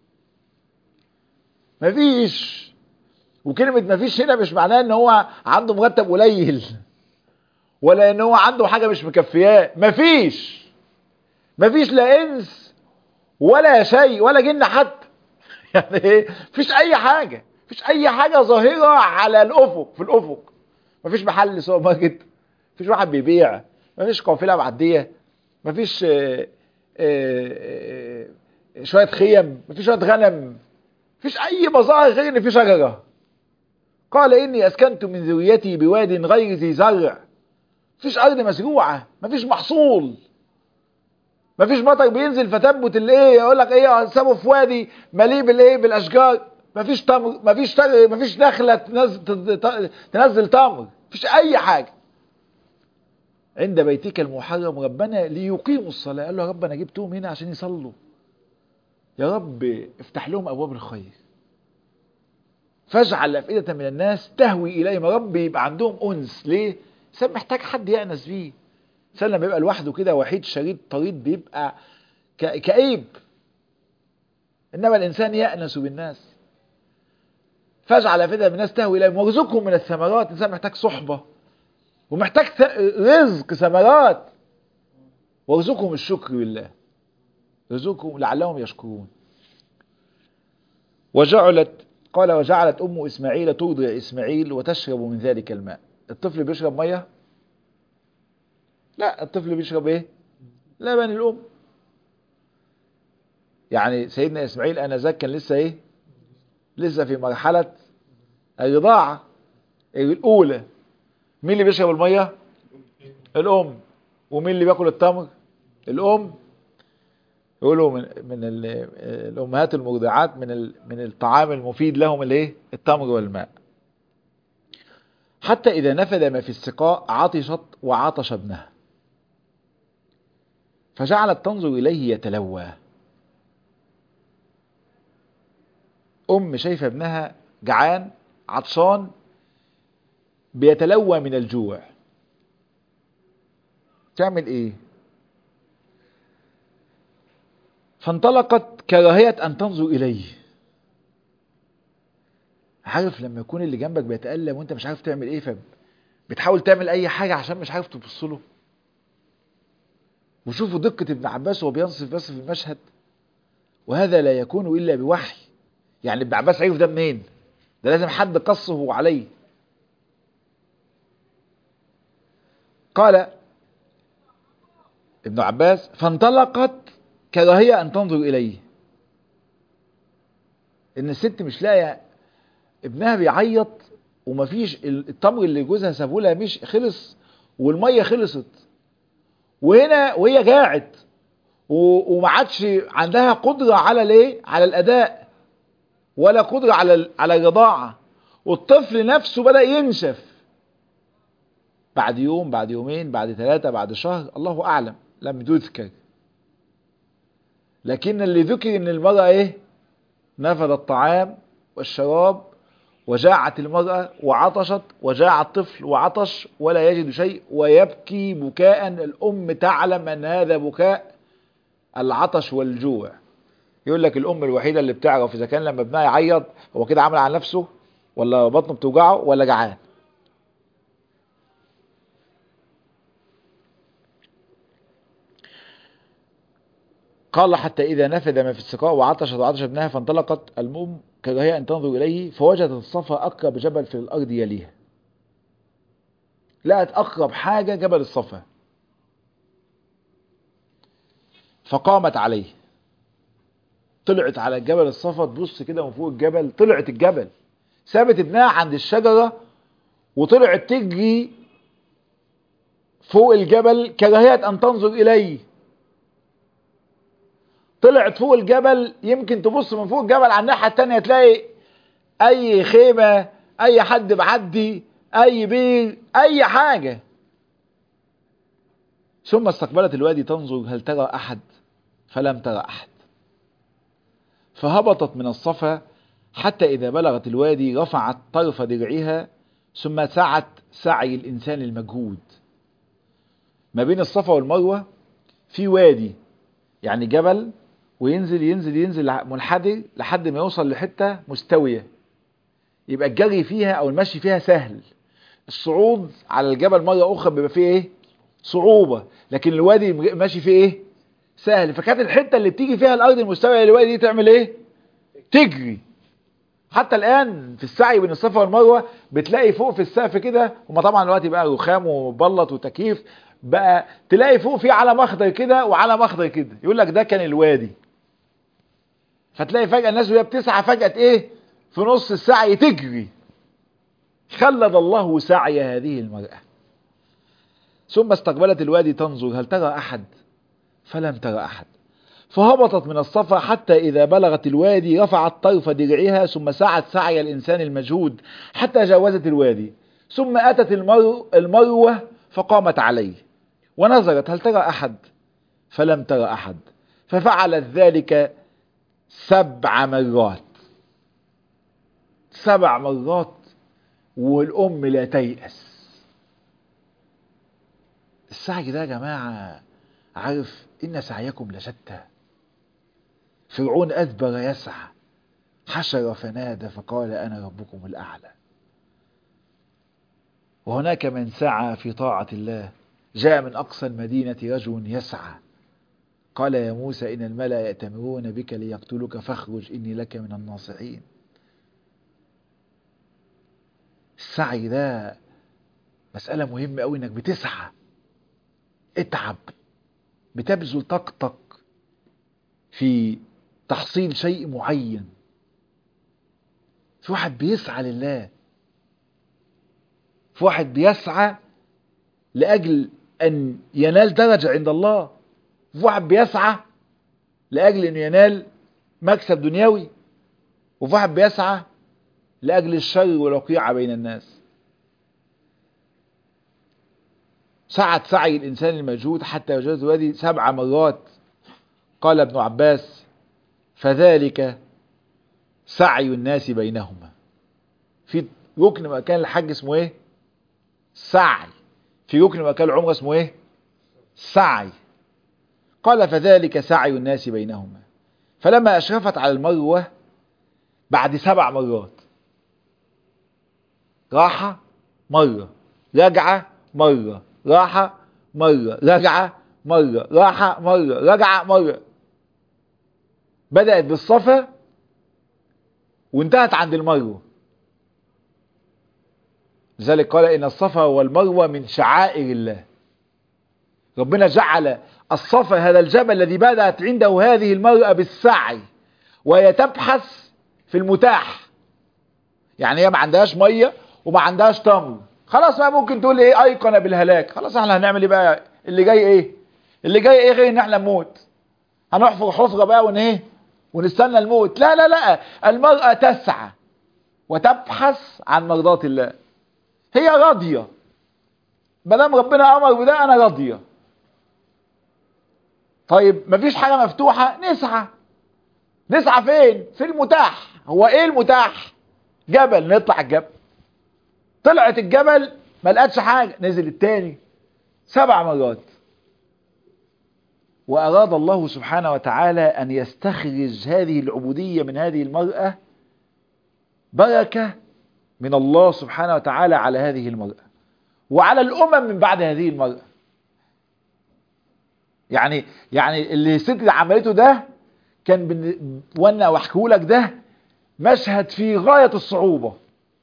مفيش وكلمة مفيش هنا مش معناه ان هو عنده مرتب قليل ولا ان هو عنده حاجة مش مكفياه مفيش مفيش لا انس ولا شيء ولا جن حتى يعني ايه مفيش اي حاجة مفيش اي حاجة ظاهرة على الافق في الافق مفيش محل سوبر ماركت مفيش واحد بيبيع مفيش قافلة معدية مفيش آه، آه، آه، شوية خيم مفيش شوية غنم مفيش اي مظاهر غير ان في شجرة قال اني اسكنت من ذريتي بواد غير ذي زرع مفيش ارض مزروعة مفيش محصول مفيش مطر بينزل فتنبت الايه يقول لك ايه سابه في وادي مليء بالايه بالاشجار مفيش تمر مفيش تمر مفيش نخله تنزل تنزل تمر مفيش اي حاجه عند بيتك المحرم ربنا ليقيموا الصلاه قال له يا رب انا جبتهم هنا عشان يصلوا يا رب افتح لهم ابواب الخير فاجعل افئده من الناس تهوي اليهم يا رب يبقى عندهم انس ليه؟ الانسان محتاج حد يأنس بيه الانسان لما يبقى لوحده كده وحيد شريد طريد بيبقى ك- كئيب انما الانسان يأنس بالناس فاجعل افئده من الناس تهوي اليهم وارزقهم من الثمرات الانسان محتاج صحبه ومحتاج ث- رزق ثمرات وارزقهم الشكر بالله رزقهم لعلهم يشكرون وجعلت قال وجعلت ام اسماعيل ترضع اسماعيل وتشرب من ذلك الماء الطفل بيشرب ميه لا الطفل بيشرب ايه لبن الام يعني سيدنا اسماعيل انذاك كان لسه ايه لسه في مرحله الرضاعه الاولى مين اللي بيشرب الميه الام ومين اللي بياكل التمر الام يقولوا من من ال- الامهات المرضعات من ال- من الطعام المفيد لهم الايه التمر والماء حتى اذا نفذ ما في السقاء عطشت وعطش ابنها فجعلت تنظر اليه يتلوى ام شايفه ابنها جعان عطشان بيتلوى من الجوع تعمل ايه فانطلقت كراهية أن تنظر إليه عارف لما يكون اللي جنبك بيتألم وانت مش عارف تعمل ايه فبتحاول تعمل اي حاجة عشان مش عارف تبص له وشوفوا دقة ابن عباس وهو بينصف بس في المشهد وهذا لا يكون إلا بوحي يعني ابن عباس عرف ده منين ده لازم حد قصه عليه قال ابن عباس فانطلقت كراهية أن تنظر إليه إن الست مش لاقية ابنها بيعيط ومفيش التمر اللي جوزها سابه لها مش خلص والمية خلصت وهنا وهي جاعت و- وما عادش عندها قدرة على الايه على الأداء ولا قدرة على ال- على الرضاعة والطفل نفسه بدأ ينشف بعد يوم بعد يومين بعد ثلاثة بعد شهر الله أعلم لم يذكر لكن اللي ذكر ان المرأة ايه نفذ الطعام والشراب وجاعت المرأة وعطشت وجاع الطفل وعطش ولا يجد شيء ويبكي بكاء الأم تعلم أن هذا بكاء العطش والجوع يقول لك الام الوحيده اللي بتعرف اذا كان لما ابنها يعيط هو كده عامل على نفسه ولا بطنه بتوجعه ولا جعان قال حتى إذا نفذ ما في السقاء وعطشت وعطش ابنها فانطلقت الأم كراهية أن تنظر إليه فوجدت الصفا أقرب جبل في الأرض يليها لقت أقرب حاجة جبل الصفا فقامت عليه طلعت على الجبل الصفا تبص كده من فوق الجبل طلعت الجبل سابت ابنها عند الشجرة وطلعت تجري فوق الجبل كراهية أن تنظر إليه طلعت فوق الجبل يمكن تبص من فوق الجبل على الناحية التانية تلاقي أي خيمة أي حد معدي أي بير أي حاجة ثم استقبلت الوادي تنظر هل ترى أحد فلم ترى أحد فهبطت من الصفا حتى إذا بلغت الوادي رفعت طرف درعها ثم سعت سعي الإنسان المجهود ما بين الصفا والمروة في وادي يعني جبل وينزل ينزل ينزل منحدر لحد ما يوصل لحتة مستوية يبقى الجري فيها او المشي فيها سهل الصعود على الجبل مرة اخرى بيبقى فيه ايه صعوبة لكن الوادي ماشي فيه ايه سهل فكانت الحتة اللي بتيجي فيها الارض المستوية للوادي دي تعمل ايه تجري حتى الان في السعي بين الصفا والمروة بتلاقي فوق في السقف كده هما طبعا دلوقتي بقى رخام وبلط وتكييف بقى تلاقي فوق في علم اخضر كده وعلم اخضر كده يقول لك ده كان الوادي فتلاقي فجأة الناس وهي بتسعى فجأة ايه في نص السعي تجري خلد الله سعي هذه المرأة ثم استقبلت الوادي تنظر هل ترى أحد فلم ترى أحد فهبطت من الصفا حتى إذا بلغت الوادي رفعت طرف درعها ثم سعت سعي الإنسان المجهود حتى جاوزت الوادي ثم أتت المرو المروة فقامت عليه ونظرت هل ترى أحد فلم ترى أحد ففعلت ذلك سبع مرات سبع مرات والأم لا تيأس السعي ده يا جماعة عارف إن سعيكم لشتى فرعون أدبر يسعى حشر فنادى فقال أنا ربكم الأعلى وهناك من سعى في طاعة الله جاء من أقصى المدينة رجل يسعى قال يا موسى إن الملأ يأتمرون بك ليقتلوك فاخرج إني لك من الناصحين السعي ده مسألة مهمة أوي إنك بتسعى اتعب بتبذل طاقتك في تحصيل شيء معين في واحد بيسعى لله في واحد بيسعى لأجل أن ينال درجة عند الله في واحد بيسعى لأجل أنه ينال مكسب دنيوي وفي واحد بيسعى لأجل الشر والوقيعة بين الناس سعت سعي الإنسان المجهود حتى يجوز الوادي سبع مرات قال ابن عباس فذلك سعي الناس بينهما في ركن مكان الحج اسمه ايه سعي في ركن مكان العمرة اسمه ايه سعي قال فذلك سعي الناس بينهما فلما أشرفت على المروة بعد سبع مرات راحة مرة رجعة مرة راحة مرة رجعة مرة راحة مرة رجعة مرة بدأت بالصفا وانتهت عند المروة لذلك قال إن الصفا والمروة من شعائر الله ربنا جعل الصفا هذا الجبل الذي بدأت عنده هذه المرأة بالسعي وهي تبحث في المتاح يعني هي ما عندهاش مية وما عندهاش تمر خلاص بقى ممكن تقول ايه ايقن بالهلاك خلاص احنا هنعمل ايه بقى اللي جاي ايه اللي جاي ايه غير ان احنا نموت هنحفر حفرة بقى ون ايه ونستنى الموت لا لا لا المرأة تسعى وتبحث عن مرضات الله هي راضية ما دام ربنا امر بده انا راضيه طيب مفيش حاجة مفتوحة نسعى نسعى فين في المتاح هو ايه المتاح جبل نطلع الجبل طلعت الجبل ما لقتش حاجة نزل التاني سبع مرات وأراد الله سبحانه وتعالى أن يستخرج هذه العبودية من هذه المرأة بركة من الله سبحانه وتعالى على هذه المرأة وعلى الأمم من بعد هذه المرأة يعني يعني اللي الست اللي عملته ده كان بن... وانا واحكيه لك ده مشهد في غاية الصعوبة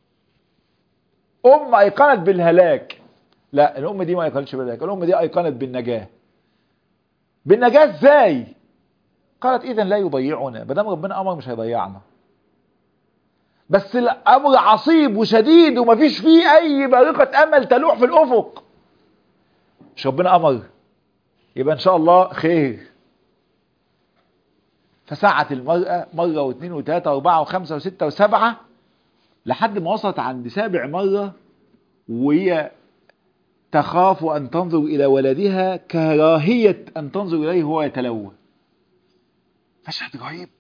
أم أيقنت بالهلاك لا الأم دي ما أيقنتش بالهلاك الأم دي أيقنت بالنجاة بالنجاة ازاي قالت إذا لا يضيعنا بدام ربنا أمر مش هيضيعنا بس الأمر عصيب وشديد ومفيش فيه أي بارقة أمل تلوح في الأفق مش ربنا أمر يبقى إن شاء الله خير فسعت المرأة مرة واثنين وثلاثة واربعة وخمسة وستة وسبعة لحد ما وصلت عند سابع مرة وهي تخاف أن تنظر إلى ولدها كراهية أن تنظر إليه وهو يتلوى مشهد رهيب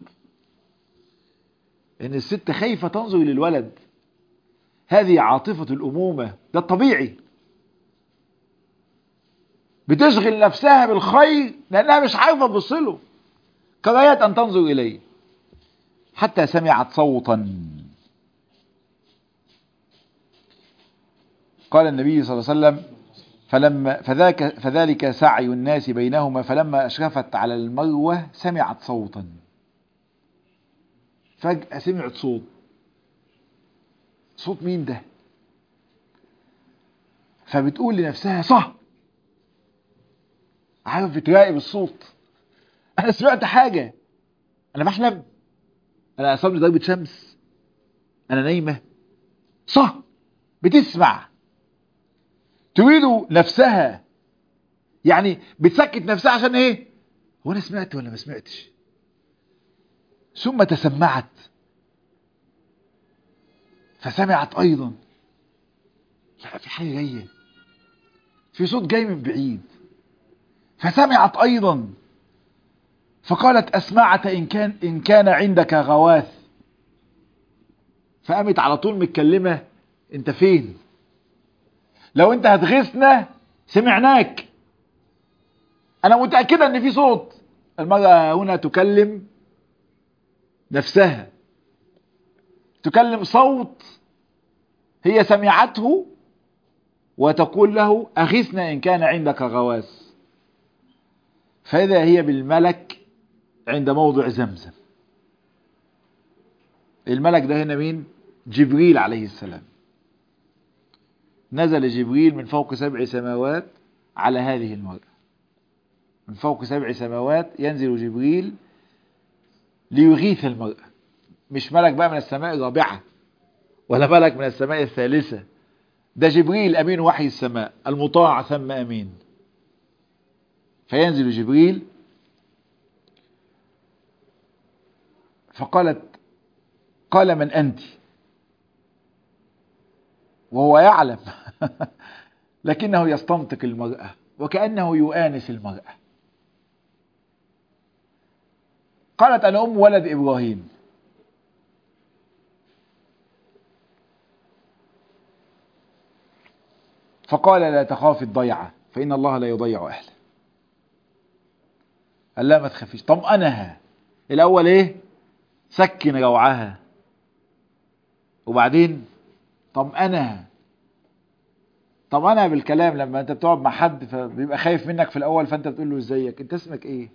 إن الست خايفة تنظر للولد هذه عاطفة الأمومة ده الطبيعي بتشغل نفسها بالخير لأنها مش عارفة تبص له كراهية أن تنظر إليه حتى سمعت صوتا قال النبي صلى الله عليه وسلم فلما فذاك فذلك سعي الناس بينهما فلما أشرفت على المروة سمعت صوتا فجأة سمعت صوت صوت مين ده فبتقول لنفسها صح عارف بتراقب الصوت انا سمعت حاجة انا بحلم انا اصابني ضربة شمس انا نايمة صح بتسمع تريد نفسها يعني بتسكت نفسها عشان ايه هو انا سمعت ولا ما سمعتش ثم تسمعت فسمعت ايضا لا في حاجة جاية في صوت جاي من بعيد فسمعت ايضا فقالت اسمعت ان كان ان كان عندك غواث فقامت على طول متكلمة انت فين لو انت هتغيثنا سمعناك انا متأكدة ان في صوت المرأة هنا تكلم نفسها تكلم صوت هي سمعته وتقول له أغثنا إن كان عندك غواث فإذا هي بالملك عند موضع زمزم الملك ده هنا مين جبريل عليه السلام نزل جبريل من فوق سبع سماوات على هذه المرأة من فوق سبع سماوات ينزل جبريل ليغيث المرأة مش ملك بقى من السماء الرابعة ولا ملك من السماء الثالثة ده جبريل أمين وحي السماء المطاع ثم أمين فينزل جبريل فقالت قال من أنت وهو يعلم لكنه يستنطق المرأة وكأنه يؤانس المرأة قالت أنا أم ولد إبراهيم فقال لا تخافي الضيعة فإن الله لا يضيع أهله قال لا ما تخافيش طمأنها الأول إيه سكن روعها وبعدين طمأنها طمأنها بالكلام لما أنت بتقعد مع حد فبيبقى خايف منك في الأول فأنت بتقول له إزيك أنت اسمك إيه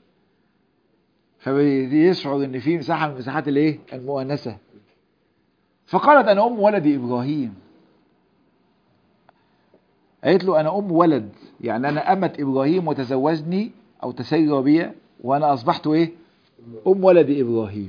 فبيشعر ان في مساحه من مساحات الايه المؤنثه فقالت انا ام ولد ابراهيم قالت له انا ام ولد يعني انا امت ابراهيم وتزوجني او تسير بي وانا اصبحت ايه ام ولد ابراهيم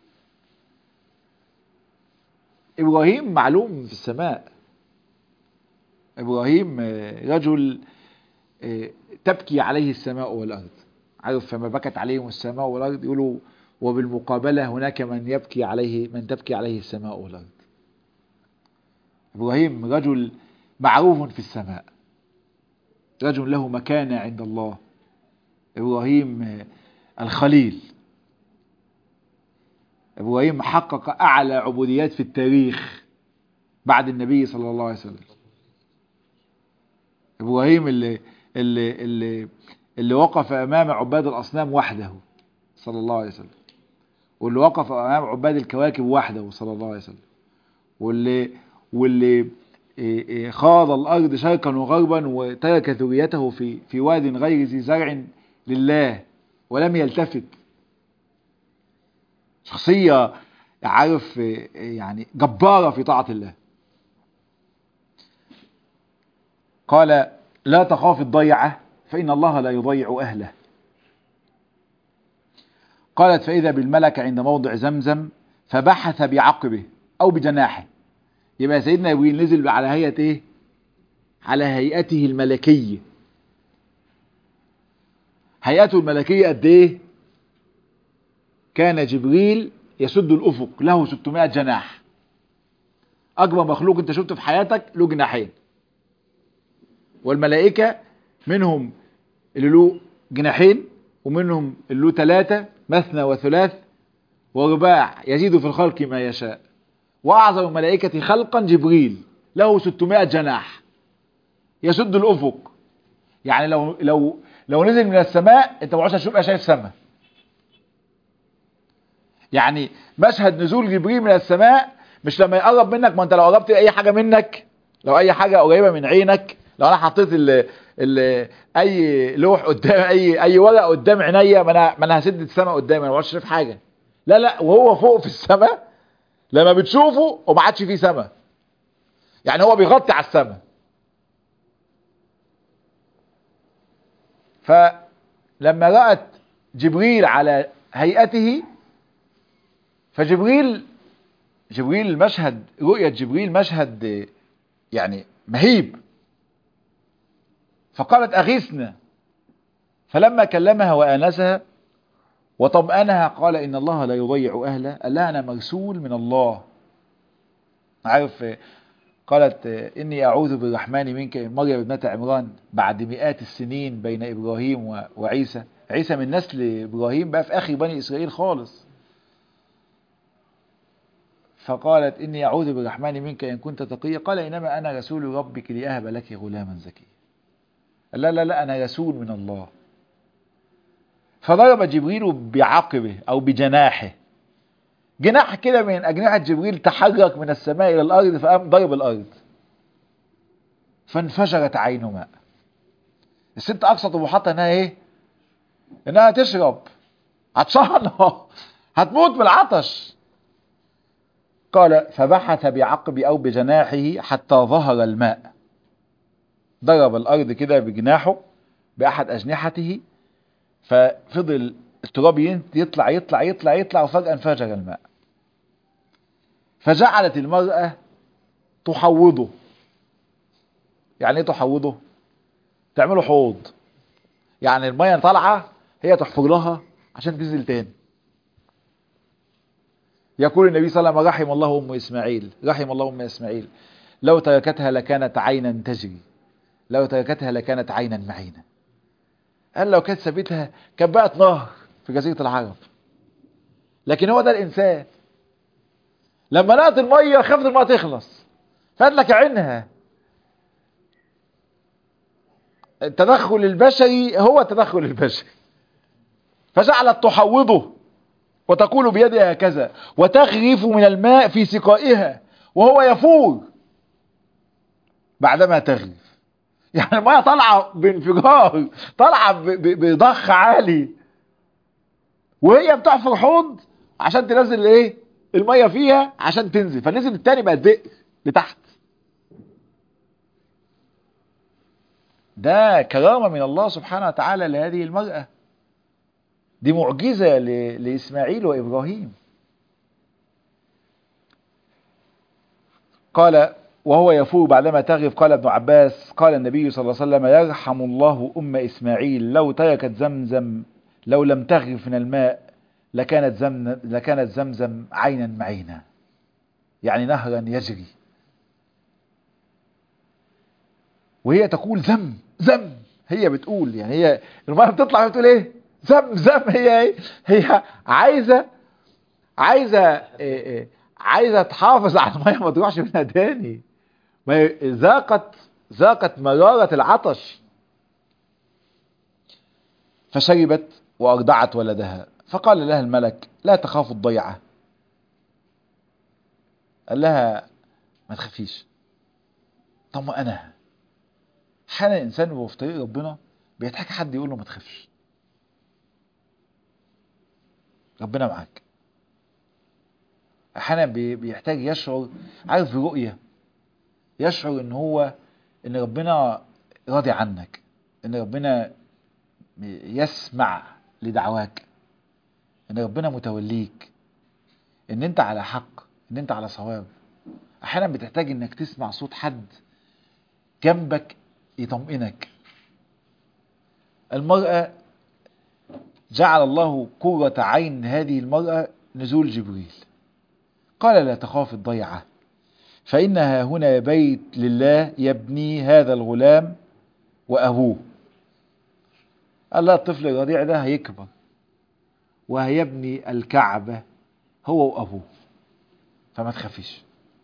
ابراهيم معلوم في السماء ابراهيم رجل تبكي عليه السماء والارض عارف فما بكت عليهم السماء والأرض يقولوا وبالمقابلة هناك من يبكي عليه من تبكي عليه السماء والأرض إبراهيم رجل معروف في السماء رجل له مكانة عند الله إبراهيم الخليل إبراهيم حقق أعلى عبوديات في التاريخ بعد النبي صلى الله عليه وسلم إبراهيم اللي اللي اللي اللي وقف امام عباد الاصنام وحده صلى الله عليه وسلم واللي وقف امام عباد الكواكب وحده صلى الله عليه وسلم واللي واللي إيه إيه خاض الارض شرقا وغربا وترك ذريته في في واد غير ذي زرع لله ولم يلتفت شخصيه عارف إيه يعني جباره في طاعه الله قال لا تخاف الضيعه فان الله لا يضيع اهله قالت فاذا بالملك عند موضع زمزم فبحث بعقبه او بجناحه يبقى سيدنا جبريل نزل على هيئة ايه على هيئته الملكية هيئته الملكية قد ايه كان جبريل يسد الافق له 600 جناح اكبر مخلوق انت شفته في حياتك له جناحين والملائكة منهم اللي له جناحين ومنهم اللي له ثلاثة مثنى وثلاث ورباع يزيد في الخلق ما يشاء وأعظم الملائكة خلقا جبريل له 600 جناح يسد الأفق يعني لو لو لو نزل من السماء انت ما عادش هتشوف شايف سماء يعني مشهد نزول جبريل من السماء مش لما يقرب منك ما انت لو قربت اي حاجه منك لو اي حاجه قريبه من عينك لو انا حطيت ال ال اي لوح قدام اي اي ورقه قدام عينيا ما انا ما انا هسد السماء قدامي انا ما عادش شايف حاجه لا لا وهو فوق في السماء لما بتشوفه وما عادش فيه سماء يعني هو بيغطي على السماء فلما رأت جبريل على هيئته فجبريل جبريل المشهد رؤية جبريل مشهد يعني مهيب فقالت أغيثنا فلما كلمها وآنسها وطمأنها قال إن الله لا يضيع أهله قال لها أنا مرسول من الله عارف قالت إني أعوذ بالرحمن منك مريم ابنة عمران بعد مئات السنين بين إبراهيم وعيسى عيسى من نسل إبراهيم بقى في آخر بني إسرائيل خالص فقالت إني أعوذ بالرحمن منك إن كنت تقيا قال إنما أنا رسول ربك لأهب لك غلاما زكيا لا لا لا أنا رسول من الله فضرب جبريل بعقبه او بجناحه جناح كده من اجنحه جبريل تحرك من السماء الى الارض فقام ضرب الارض فانفجرت عين ماء الست اقصى طموحاتها انها ايه انها تشرب عطشانه هتموت بالعطش قال فبحث بعقبه او بجناحه حتى ظهر الماء ضرب الارض كده بجناحه باحد اجنحته ففضل التراب يطلع يطلع يطلع يطلع وفجأة انفجر الماء فجعلت المرأة تحوضه يعني ايه تحوضه تعمله حوض يعني المية طالعة هي تحفر لها عشان تنزل تاني يقول النبي صلى الله عليه وسلم رحم الله ام اسماعيل رحم الله ام اسماعيل لو تركتها لكانت عينا تجري لو تركتها لكانت عينا معينه قال لو كانت سابتها كانت بقت نهر في جزيرة العرب لكن هو ده الإنسان لما لقت المية خافت المية تخلص فقال لك عينها التدخل البشري هو التدخل البشري فجعلت تحوضه وتقول بيدها هكذا وتغرف من الماء في سقائها وهو يفور بعدما تغرف يعني الميه طالعه بانفجار طالعه بضخ عالي وهي بتحفر حوض عشان تنزل ايه الميه فيها عشان تنزل فنزل التاني بقى بئر لتحت ده كرامة من الله سبحانه وتعالى لهذه المرأة دي معجزة لإسماعيل وإبراهيم قال وهو يفور بعدما تغرف قال ابن عباس قال النبي صلى الله عليه وسلم يرحم الله أم إسماعيل لو تركت زمزم لو لم تغرف من الماء لكانت, زم لكانت زمزم عينا معينا يعني نهرا يجري وهي تقول زم زم هي بتقول يعني هي المرأة بتطلع بتقول ايه زم زم هي ايه هي عايزة عايزة إيه إيه عايزة تحافظ على المية ما تروحش منها تاني ذاقت ذاقت مرارة العطش فشربت وأرضعت ولدها فقال لها الملك لا تخاف الضيعة قال لها ما تخافيش طمأنها حال الإنسان وهو في طريق ربنا بيتحك حد يقول له ما تخافش ربنا معاك احيانا بي- بيحتاج يشعر عارف برؤية يشعر ان هو ان ربنا راضي عنك ان ربنا يسمع لدعواك ان ربنا متوليك ان انت على حق ان انت على صواب احيانا بتحتاج انك تسمع صوت حد جنبك يطمئنك المرأة جعل الله قرة عين هذه المرأة نزول جبريل قال لا تخاف الضيعة فإنها هنا بيت لله يبني هذا الغلام وأبوه قال لا الطفل الرضيع ده هيكبر وهيبني الكعبة هو وأبوه فما تخافيش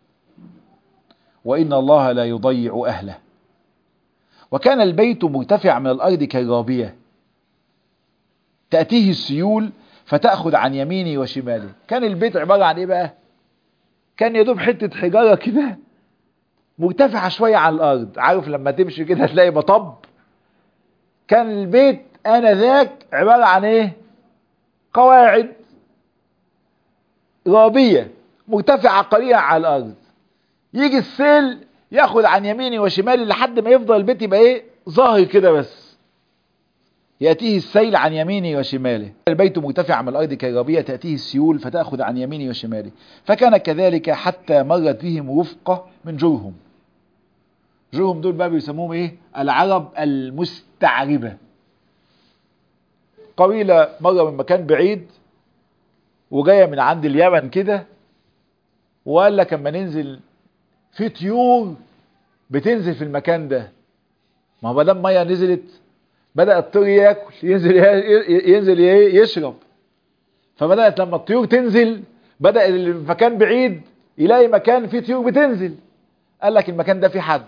وإن الله لا يضيع أهله وكان البيت مرتفع من الأرض كالرابية تأتيه السيول فتأخذ عن يمينه وشماله كان البيت عبارة عن إيه بقى كان يدوب حتة حجارة كده مرتفعة شوية عن الأرض عارف لما تمشي كده تلاقي مطب كان البيت آنذاك عبارة عن إيه قواعد رابية مرتفعة قليلا على الأرض يجي السيل ياخد عن يميني وشمالي لحد ما يفضل البيت يبقى ايه ظاهر كده بس يأتيه السيل عن يمينه وشماله البيت مرتفع من الأرض كالربية تأتيه السيول فتأخذ عن يمينه وشماله فكان كذلك حتى مرت بهم رفقة من جرهم جرهم دول بقى بيسموهم ايه العرب المستعربة قبيلة مرة من مكان بعيد وجاية من عند اليمن كده وقال لك اما ننزل في طيور بتنزل في المكان ده ما هو دام ميه نزلت بدا الطير ياكل ينزل ينزل يشرب فبدات لما الطيور تنزل بدا المكان بعيد يلاقي مكان فيه طيور بتنزل قال لك المكان ده فيه حد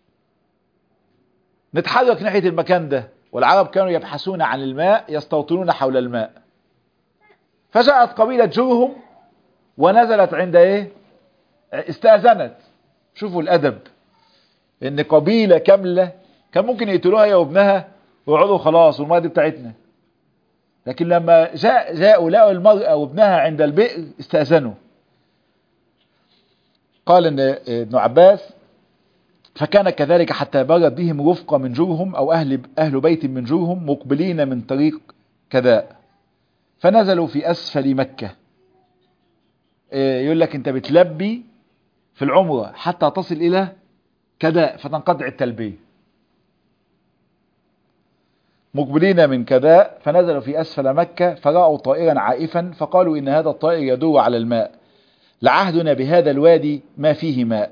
نتحرك ناحيه المكان ده والعرب كانوا يبحثون عن الماء يستوطنون حول الماء فجاءت قبيله جرهم ونزلت عند ايه استاذنت شوفوا الادب ان قبيله كامله كان ممكن يقتلوها هي وابنها ويقعدوا خلاص والميه دي بتاعتنا لكن لما جاء جاءوا لقوا المرأة وابنها عند البئر استأذنوا قال ان ابن عباس فكان كذلك حتى برد بهم رفقة من جرهم او اهل اهل بيت من جرهم مقبلين من طريق كذاء فنزلوا في اسفل مكة يقول لك انت بتلبي في العمرة حتى تصل إلى كداء فتنقطع التلبية مقبلين من كداء فنزلوا في أسفل مكة فرأوا طائرا عائفا فقالوا إن هذا الطائر يدور على الماء لعهدنا بهذا الوادي ما فيه ماء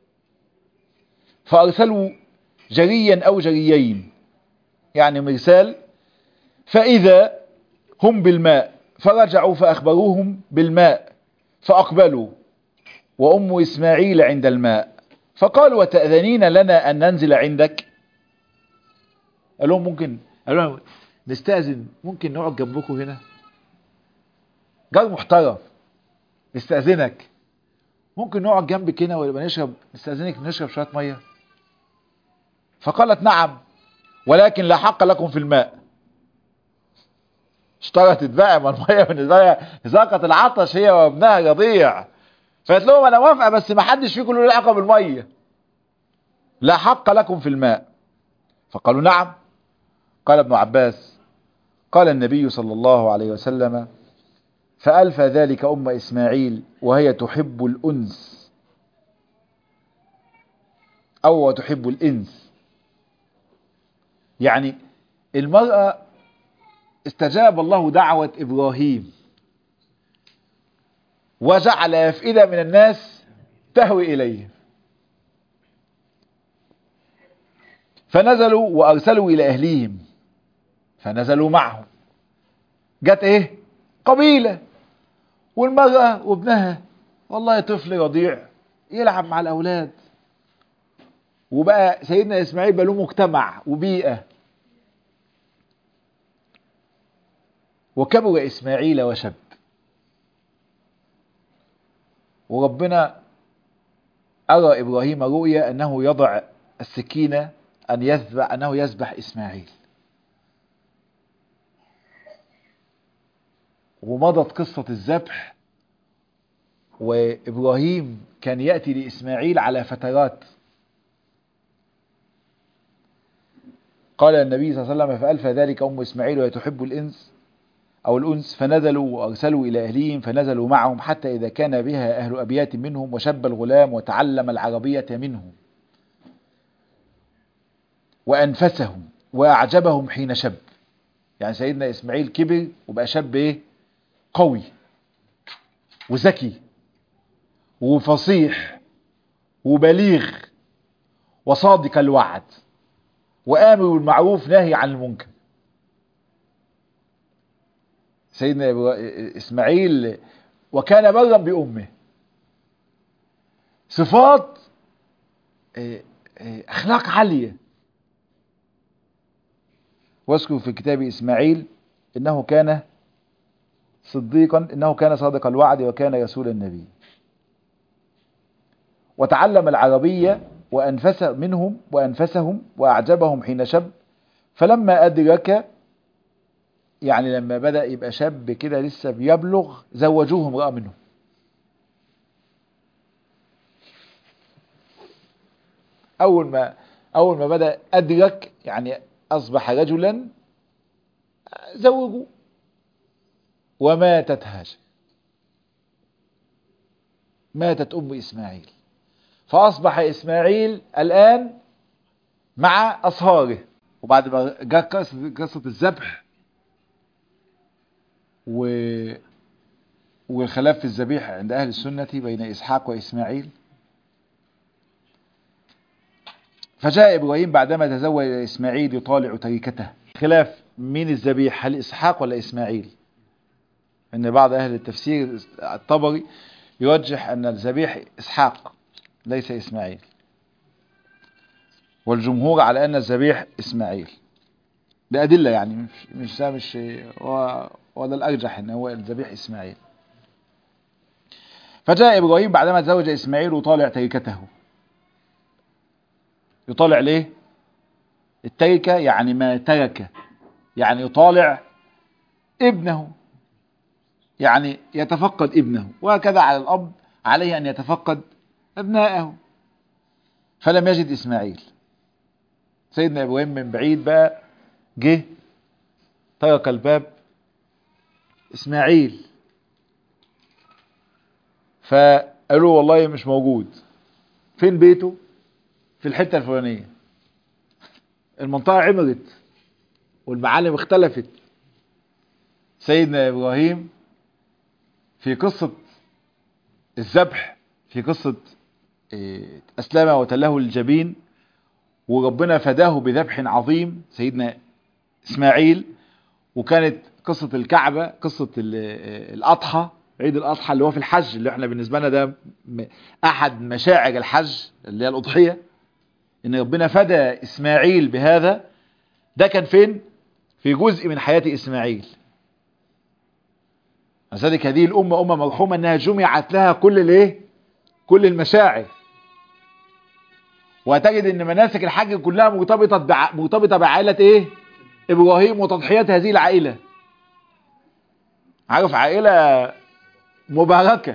فأرسلوا جريا أو جريين يعني مرسال فإذا هم بالماء فرجعوا فأخبروهم بالماء فأقبلوا وأم إسماعيل عند الماء فقالوا وتأذنين لنا أن ننزل عندك قال لهم ممكن قالوا لهم نستأذن ممكن نقعد جنبكم هنا جار محترم نستأذنك ممكن نقعد جنبك هنا ونبقى نشرب نستأذنك نشرب شوية مية فقالت نعم ولكن لا حق لكم في الماء اشترطت بقى ما المية بالنسبة لها ذاقت العطش هي وابنها رضيع فقالت لهم انا موافقه بس ما حدش فيكم له علاقه بالميه لا حق لكم في الماء فقالوا نعم قال ابن عباس قال النبي صلى الله عليه وسلم فألفى ذلك أم إسماعيل وهي تحب الأنس أو تحب الإنس يعني المرأة استجاب الله دعوة إبراهيم وجعل أفئدة من الناس تهوي إليه فنزلوا وأرسلوا إلى أهليهم فنزلوا معهم جت إيه قبيلة والمرأة وابنها والله طفل رضيع يلعب مع الأولاد وبقى سيدنا إسماعيل بقى له مجتمع وبيئة وكبر إسماعيل وشب وربنا أرى إبراهيم رؤيا أنه يضع السكينة أن يذبح أنه يذبح إسماعيل ومضت قصة الذبح وإبراهيم كان يأتي لإسماعيل على فترات قال النبي صلى الله عليه وسلم فألف ذلك أم إسماعيل وهي تحب الإنس أو الأنس فنزلوا وأرسلوا إلى أهليهم فنزلوا معهم حتى إذا كان بها أهل أبيات منهم وشب الغلام وتعلم العربية منهم وأنفسهم وأعجبهم حين شب يعني سيدنا إسماعيل كبر وبقى شاب إيه قوي وذكي وفصيح وبليغ وصادق الوعد وآمر بالمعروف ناهي عن المنكر سيدنا إسماعيل وكان برا بأمه صفات أخلاق عالية واذكر في كتاب إسماعيل إنه كان صديقا إنه كان صادق الوعد وكان رسول النبي وتعلم العربية وأنفس منهم وأنفسهم وأعجبهم حين شب فلما أدرك يعني لما بدأ يبقى شاب كده لسه بيبلغ زوجوه امرأة منهم أول ما أول ما بدأ أدرك يعني أصبح رجلا زوجوه وماتت هاجر ماتت أم إسماعيل فأصبح إسماعيل الآن مع أصهاره وبعد ما جاء قصة الذبح و والخلاف في الذبيح عند أهل السنة بين إسحاق وإسماعيل فجاء إبراهيم بعدما تزوج إسماعيل يطالع تركته خلاف مين الذبيح هل إسحاق ولا إسماعيل ان بعض اهل التفسير الطبري يرجح ان الذبيح اسحاق ليس اسماعيل والجمهور على ان الذبيح اسماعيل بأدلة يعني مش مش ده مش هو وده الارجح ان هو الذبيح اسماعيل فجاء ابراهيم بعدما تزوج اسماعيل وطالع تركته يطالع ليه التركة يعني ما ترك يعني يطالع ابنه يعني يتفقد ابنه وهكذا على الأب عليه أن يتفقد أبنائه فلم يجد إسماعيل سيدنا إبراهيم من بعيد بقى جه طرق الباب إسماعيل فقالوا والله مش موجود فين بيته في الحتة الفلانية المنطقة عمرت والمعالم اختلفت سيدنا إبراهيم في قصة الذبح في قصة أسلم وتله الجبين وربنا فداه بذبح عظيم سيدنا إسماعيل وكانت قصة الكعبة قصة الأضحى عيد الأضحى اللي هو في الحج اللي احنا بالنسبة لنا ده أحد مشاعر الحج اللي هي الأضحية إن ربنا فدى إسماعيل بهذا ده كان فين؟ في جزء من حياة إسماعيل لذلك هذه الأمة أمة مرحومة أنها جمعت لها كل الايه كل المشاعر وتجد أن مناسك الحج كلها مرتبطة بع... مرتبطة بعائلة إيه إبراهيم وتضحيات هذه العائلة عارف عائلة مباركة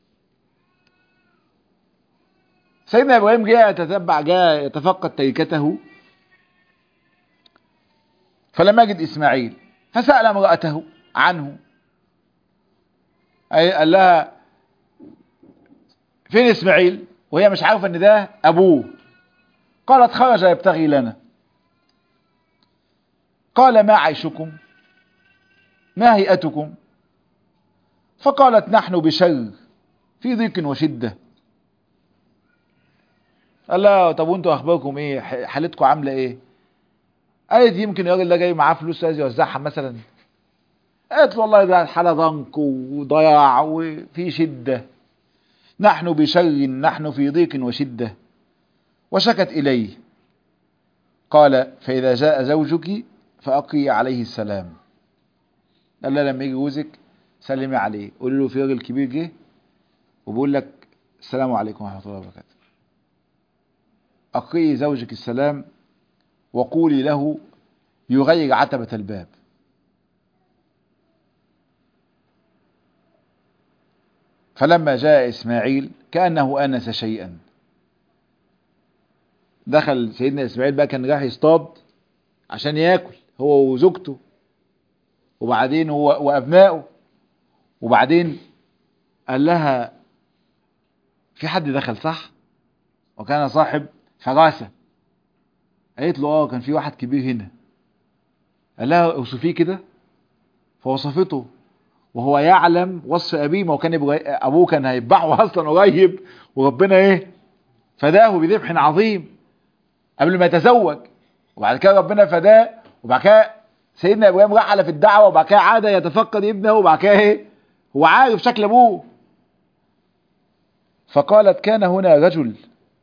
سيدنا إبراهيم جاء يتتبع جاء يتفقد تركته فلم يجد إسماعيل فسأل امرأته عنه أي قال لها فين اسماعيل وهي مش عارفه ان ده ابوه قالت خرج يبتغي لنا قال ما عيشكم ما هيئتكم فقالت نحن بشر في ضيق وشدة قال لها طب وانتوا اخباركم ايه حالتكم عاملة ايه قالت يمكن الراجل ده جاي معاه فلوس عايز يوزعها مثلا قالت له والله ده الحالة ضنك وضياع وفي شدة نحن بشر نحن في ضيق وشدة وشكت إليه قال فإذا جاء زوجك فأقي عليه السلام قال لها لما يجي جوزك سلمي عليه قولي له في راجل كبير جه وبيقول لك السلام عليكم ورحمه الله وبركاته اقرئي زوجك السلام وقولي له يغير عتبة الباب فلما جاء إسماعيل كأنه آنس شيئا دخل سيدنا إسماعيل بقى كان راح يصطاد عشان ياكل هو وزوجته وبعدين هو وأبنائه وبعدين قال لها في حد دخل صح وكان صاحب فراسة قالت له اه كان في واحد كبير هنا قال لها اوصفيه كده فوصفته وهو يعلم وصف ابيه ما هو كان يبغى ابوه كان هيذبحه اصلا قريب وربنا ايه فداه بذبح عظيم قبل ما يتزوج وبعد كده ربنا فداه وبعد كده سيدنا ابراهيم رحل في الدعوه وبعد كده عاد يتفقد ابنه وبعد كده ايه هو عارف شكل ابوه فقالت كان هنا رجل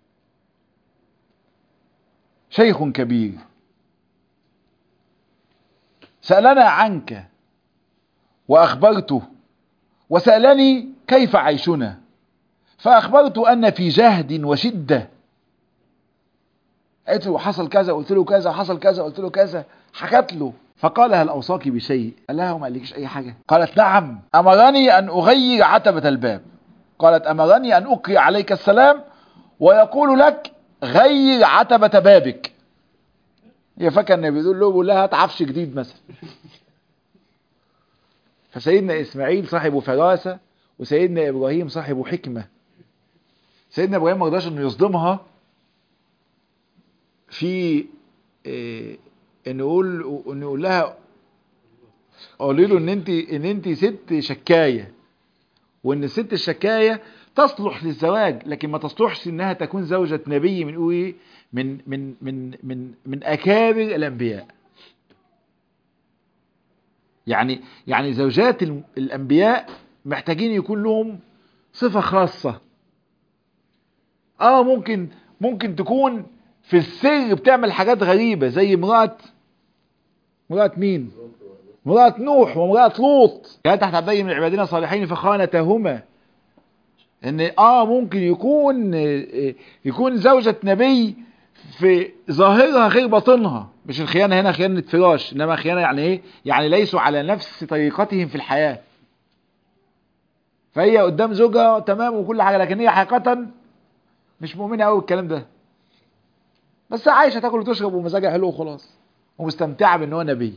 شيخ كبير سألنا عنك وأخبرته وسألني كيف عيشنا فأخبرت أن في جهد وشدة قلت له حصل كذا قلت له كذا حصل كذا قلت له كذا حكت له فقال هل أوصاك بشيء قال لها وما قالكش أي حاجة قالت نعم أمرني أن أغير عتبة الباب قالت أمرني أن أقري عليك السلام ويقول لك غير عتبة بابك هي فاكره ان بيقول له بيقول لها هات عفش جديد مثلا فسيدنا اسماعيل صاحبه فراسه وسيدنا ابراهيم صاحبه حكمه سيدنا ابراهيم ما رضاش انه يصدمها في إيه انه يقول انه يقول لها قولي له ان انت ان انت ست شكايه وان الست الشكايه تصلح للزواج لكن ما تصلحش انها تكون زوجة نبي من ايه من من من من من اكابر الانبياء يعني يعني زوجات الانبياء محتاجين يكون لهم صفة خاصة اه ممكن ممكن تكون في السر بتعمل حاجات غريبة زي امرأة امرأة مين امرأة نوح وامرأة لوط كانت تحت عبدين من عبادنا صالحين فخانتهما ان اه ممكن يكون يكون زوجة نبي في ظاهرها غير باطنها مش الخيانة هنا خيانة فراش انما خيانة يعني ايه يعني ليسوا على نفس طريقتهم في الحياة فهي قدام زوجها تمام وكل حاجة لكن هي حقيقة مش مؤمنة قوي الكلام ده بس عايشة تاكل وتشرب ومزاجها حلو وخلاص ومستمتعة بان هو نبي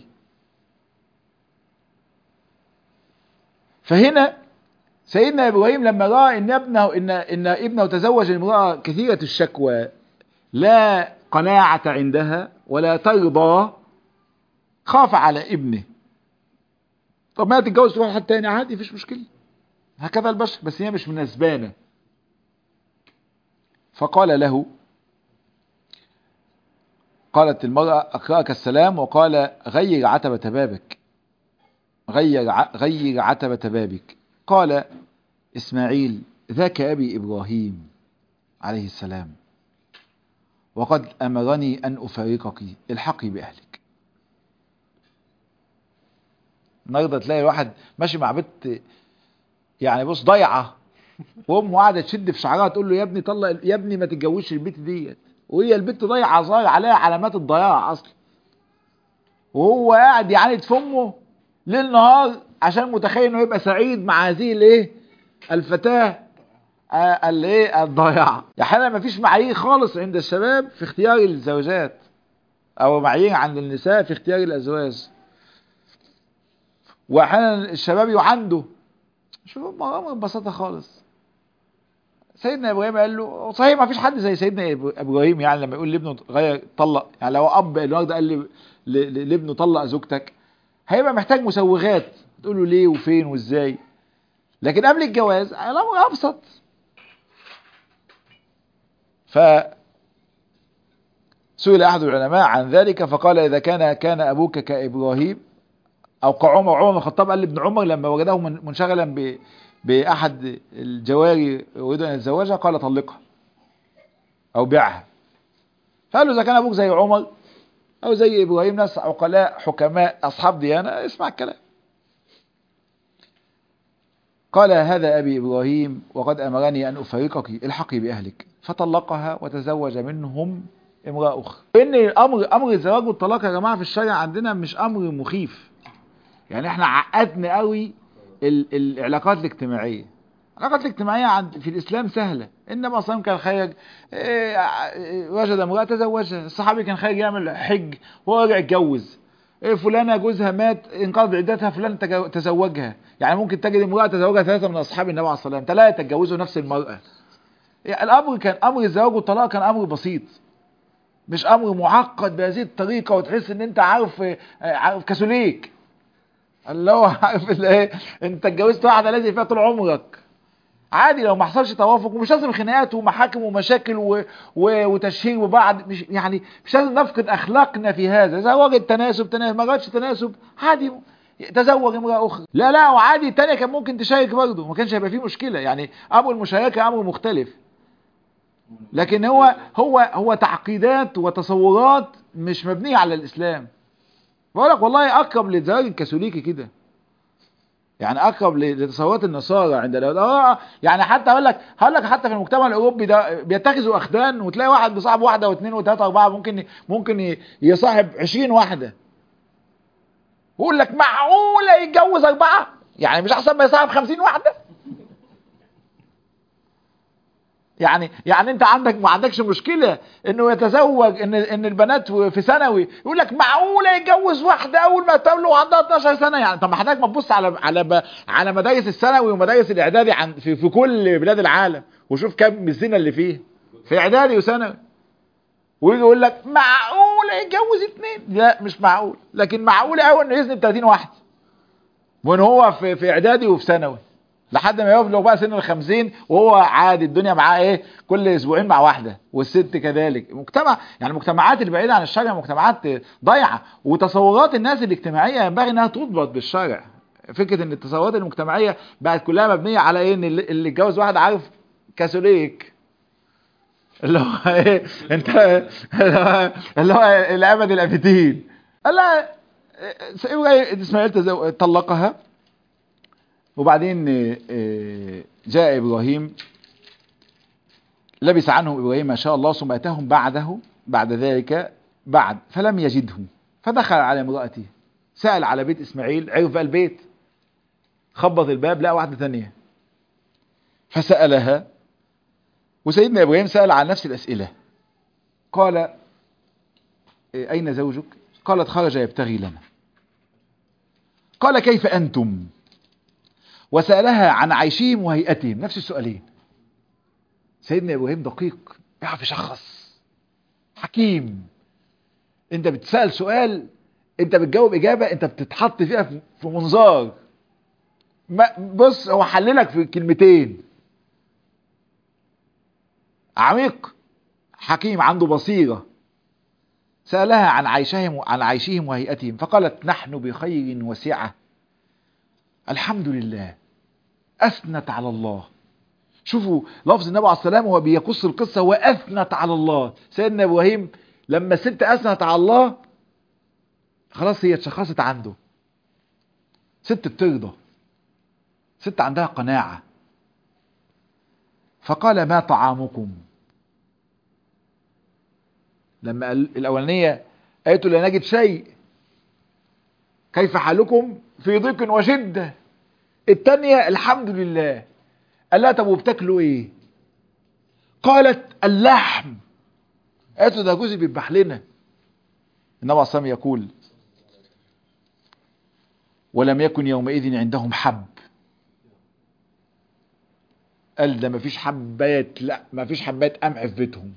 فهنا سيدنا ابراهيم لما راى ان ابنه ان ان ابنه تزوج امراه كثيره الشكوى لا قناعه عندها ولا ترضى خاف على ابنه طب ما تتجوز تروح حد تاني عادي مفيش مشكله هكذا البشر بس هي مش مناسبانه فقال له قالت المرأة أقرأك السلام وقال غير عتبة بابك غير غير عتبة بابك قال إسماعيل ذاك أبي إبراهيم عليه السلام وقد أمرني أن أفارقك الحقي بأهلك النهارده تلاقي واحد ماشي مع بنت يعني بص ضايعه وامه قاعده تشد في شعرها تقول له يا ابني طلق يا ابني ما تتجوزش البنت ديت وهي البنت ضايعه ظاهر عليها علامات الضياع اصلا وهو قاعد يعاند في امه ليل نهار عشان متخيل انه يبقى سعيد مع هذه الايه الفتاه الايه الضائعه احيانا ما فيش معايير خالص عند الشباب في اختيار الزوجات او معايير عند النساء في اختيار الازواج واحيانا الشباب يعنده شوف امر ببساطه خالص سيدنا ابراهيم قال له صحيح ما فيش حد زي سيدنا ابراهيم يعني لما يقول لابنه غير طلق يعني لو اب النهارده قال لي لابنه طلق زوجتك هيبقى محتاج مسوغات تقول له ليه وفين وازاي لكن قبل الجواز الامر ابسط ف سئل احد العلماء عن ذلك فقال اذا كان كان ابوك كابراهيم او كعمر عمر بن الخطاب قال لابن عمر لما وجده منشغلا ب باحد الجواري يريد ان يتزوجها قال طلقها او بيعها فقال له اذا كان ابوك زي عمر او زي ابراهيم ناس عقلاء حكماء اصحاب ديانه اسمع الكلام قال هذا أبي إبراهيم وقد أمرني أن أفارقك الحقي بأهلك فطلقها وتزوج منهم امرأة أخرى إن أمر أمر الزواج والطلاق يا جماعة في الشرع عندنا مش أمر مخيف يعني إحنا عقدنا قوي ال- العلاقات الاجتماعية العلاقات الاجتماعية عند في الإسلام سهلة إنما صام كان خارج إيه، ع- وجد امرأة تزوجها الصحابي كان خارج يعمل حج وهو راجع اتجوز إيه، فلانة جوزها مات انقضت عدتها فلان تجو- تزوجها يعني ممكن تجد امرأة تزوجها ثلاثة من أصحاب النبي عليه الصلاة والسلام ثلاثة اتجوزوا نفس المرأة يعني الأمر كان أمر الزواج والطلاق كان أمر بسيط مش أمر معقد بهذه الطريقة وتحس إن أنت عارف آه، عارف كاثوليك اللي هو عارف اللي ايه انت اتجوزت واحده لازم فيها طول عمرك عادي لو ما حصلش توافق ومش لازم خناقات ومحاكم ومشاكل و... و... وتشهير ببعض مش يعني مش لازم نفقد اخلاقنا في هذا اذا وجد تناسب تناسب ما جاتش تناسب عادي تزوج امراه اخرى لا لا وعادي التانية كان ممكن تشارك برضه ما كانش هيبقى فيه مشكله يعني امر المشاركه امر مختلف لكن هو هو هو تعقيدات وتصورات مش مبنيه على الاسلام بقول لك والله اقرب للزواج الكاثوليكي كده يعني اقرب ل- لتصورات النصارى عند اليهود اه يعني حتى اقول لك هقول لك حتى في المجتمع الاوروبي ده بيتخذوا اخدان وتلاقي واحد بيصاحب واحده واثنين وثلاثه واربعه ممكن ممكن ي- يصاحب 20 واحده ويقول لك معقوله يتجوز اربعه يعني مش احسن ما يصاحب 50 واحده يعني يعني انت عندك ما عندكش مشكله انه يتزوج ان ان البنات في ثانوي يقول لك معقوله يتجوز واحده اول ما تقول له عندها 12 سنه يعني طب ما حضرتك ما تبص على على ب- على مدارس الثانوي ومدارس الاعدادي عن في, في كل بلاد العالم وشوف كم الزنا اللي فيه في اعدادي وثانوي ويجي يقول لك معقوله يتجوز اثنين لا مش معقول لكن معقول قوي انه يذنب 30 واحد وان هو في في اعدادي وفي ثانوي لحد ما يبلغ بقى سن الخمسين وهو عادي الدنيا معاه ايه كل اسبوعين مع واحده والست كذلك مجتمع يعني المجتمعات اللي بعيده عن الشرع مجتمعات ضايعه وتصورات الناس الاجتماعيه ينبغي انها تضبط بالشرع فكره ان التصورات المجتمعيه بقت كلها مبنيه على ايه ان اللي اللي اتجوز واحد عارف كاثوليك اللي هو ايه انت اللي هو- اللي هو الابد الابدين قال لها إيه، اسماعيل تزو- طلقها وبعدين آه، آه، جاء إبراهيم لبس عنهم إبراهيم ما شاء الله ثم أتاهم بعده بعد ذلك بعد فلم يجده فدخل على امرأته سأل على بيت إسماعيل عرف بقى البيت خبط الباب لقى واحدة ثانية فسألها وسيدنا إبراهيم سأل عن نفس الأسئلة قال آه، أين زوجك قالت خرج يبتغي لنا قال كيف أنتم وسألها عن عيشهم وهيئتهم نفس السؤالين سيدنا إبراهيم دقيق يعرف يشخص حكيم انت بتسأل سؤال انت بتجاوب إجابة انت بتتحط فيها في في منظار ما بص هو حللك في كلمتين عميق حكيم عنده بصيرة سألها عن عيشهم عن عيشهم وهيئتهم فقالت نحن بخير وسعة الحمد لله أثنت على الله شوفوا لفظ النبي عليه السلام وهو بيقص القصة وأثنت على الله سيدنا إبراهيم لما الست أثنت على الله خلاص هي اتشخصت عنده ست بترضى ست عندها قناعة فقال ما طعامكم لما قال الأولانية قالت له لا نجد شيء كيف حالكم في ضيق وشدة التانية الحمد لله قال لها طب وبتاكلوا ايه قالت اللحم قالت له ده جوزي بيذبح لنا النبي عليه الصلاة والسلام يقول ولم يكن يومئذ عندهم حب قال ده مفيش حبات لا مفيش حبات قمح في بيتهم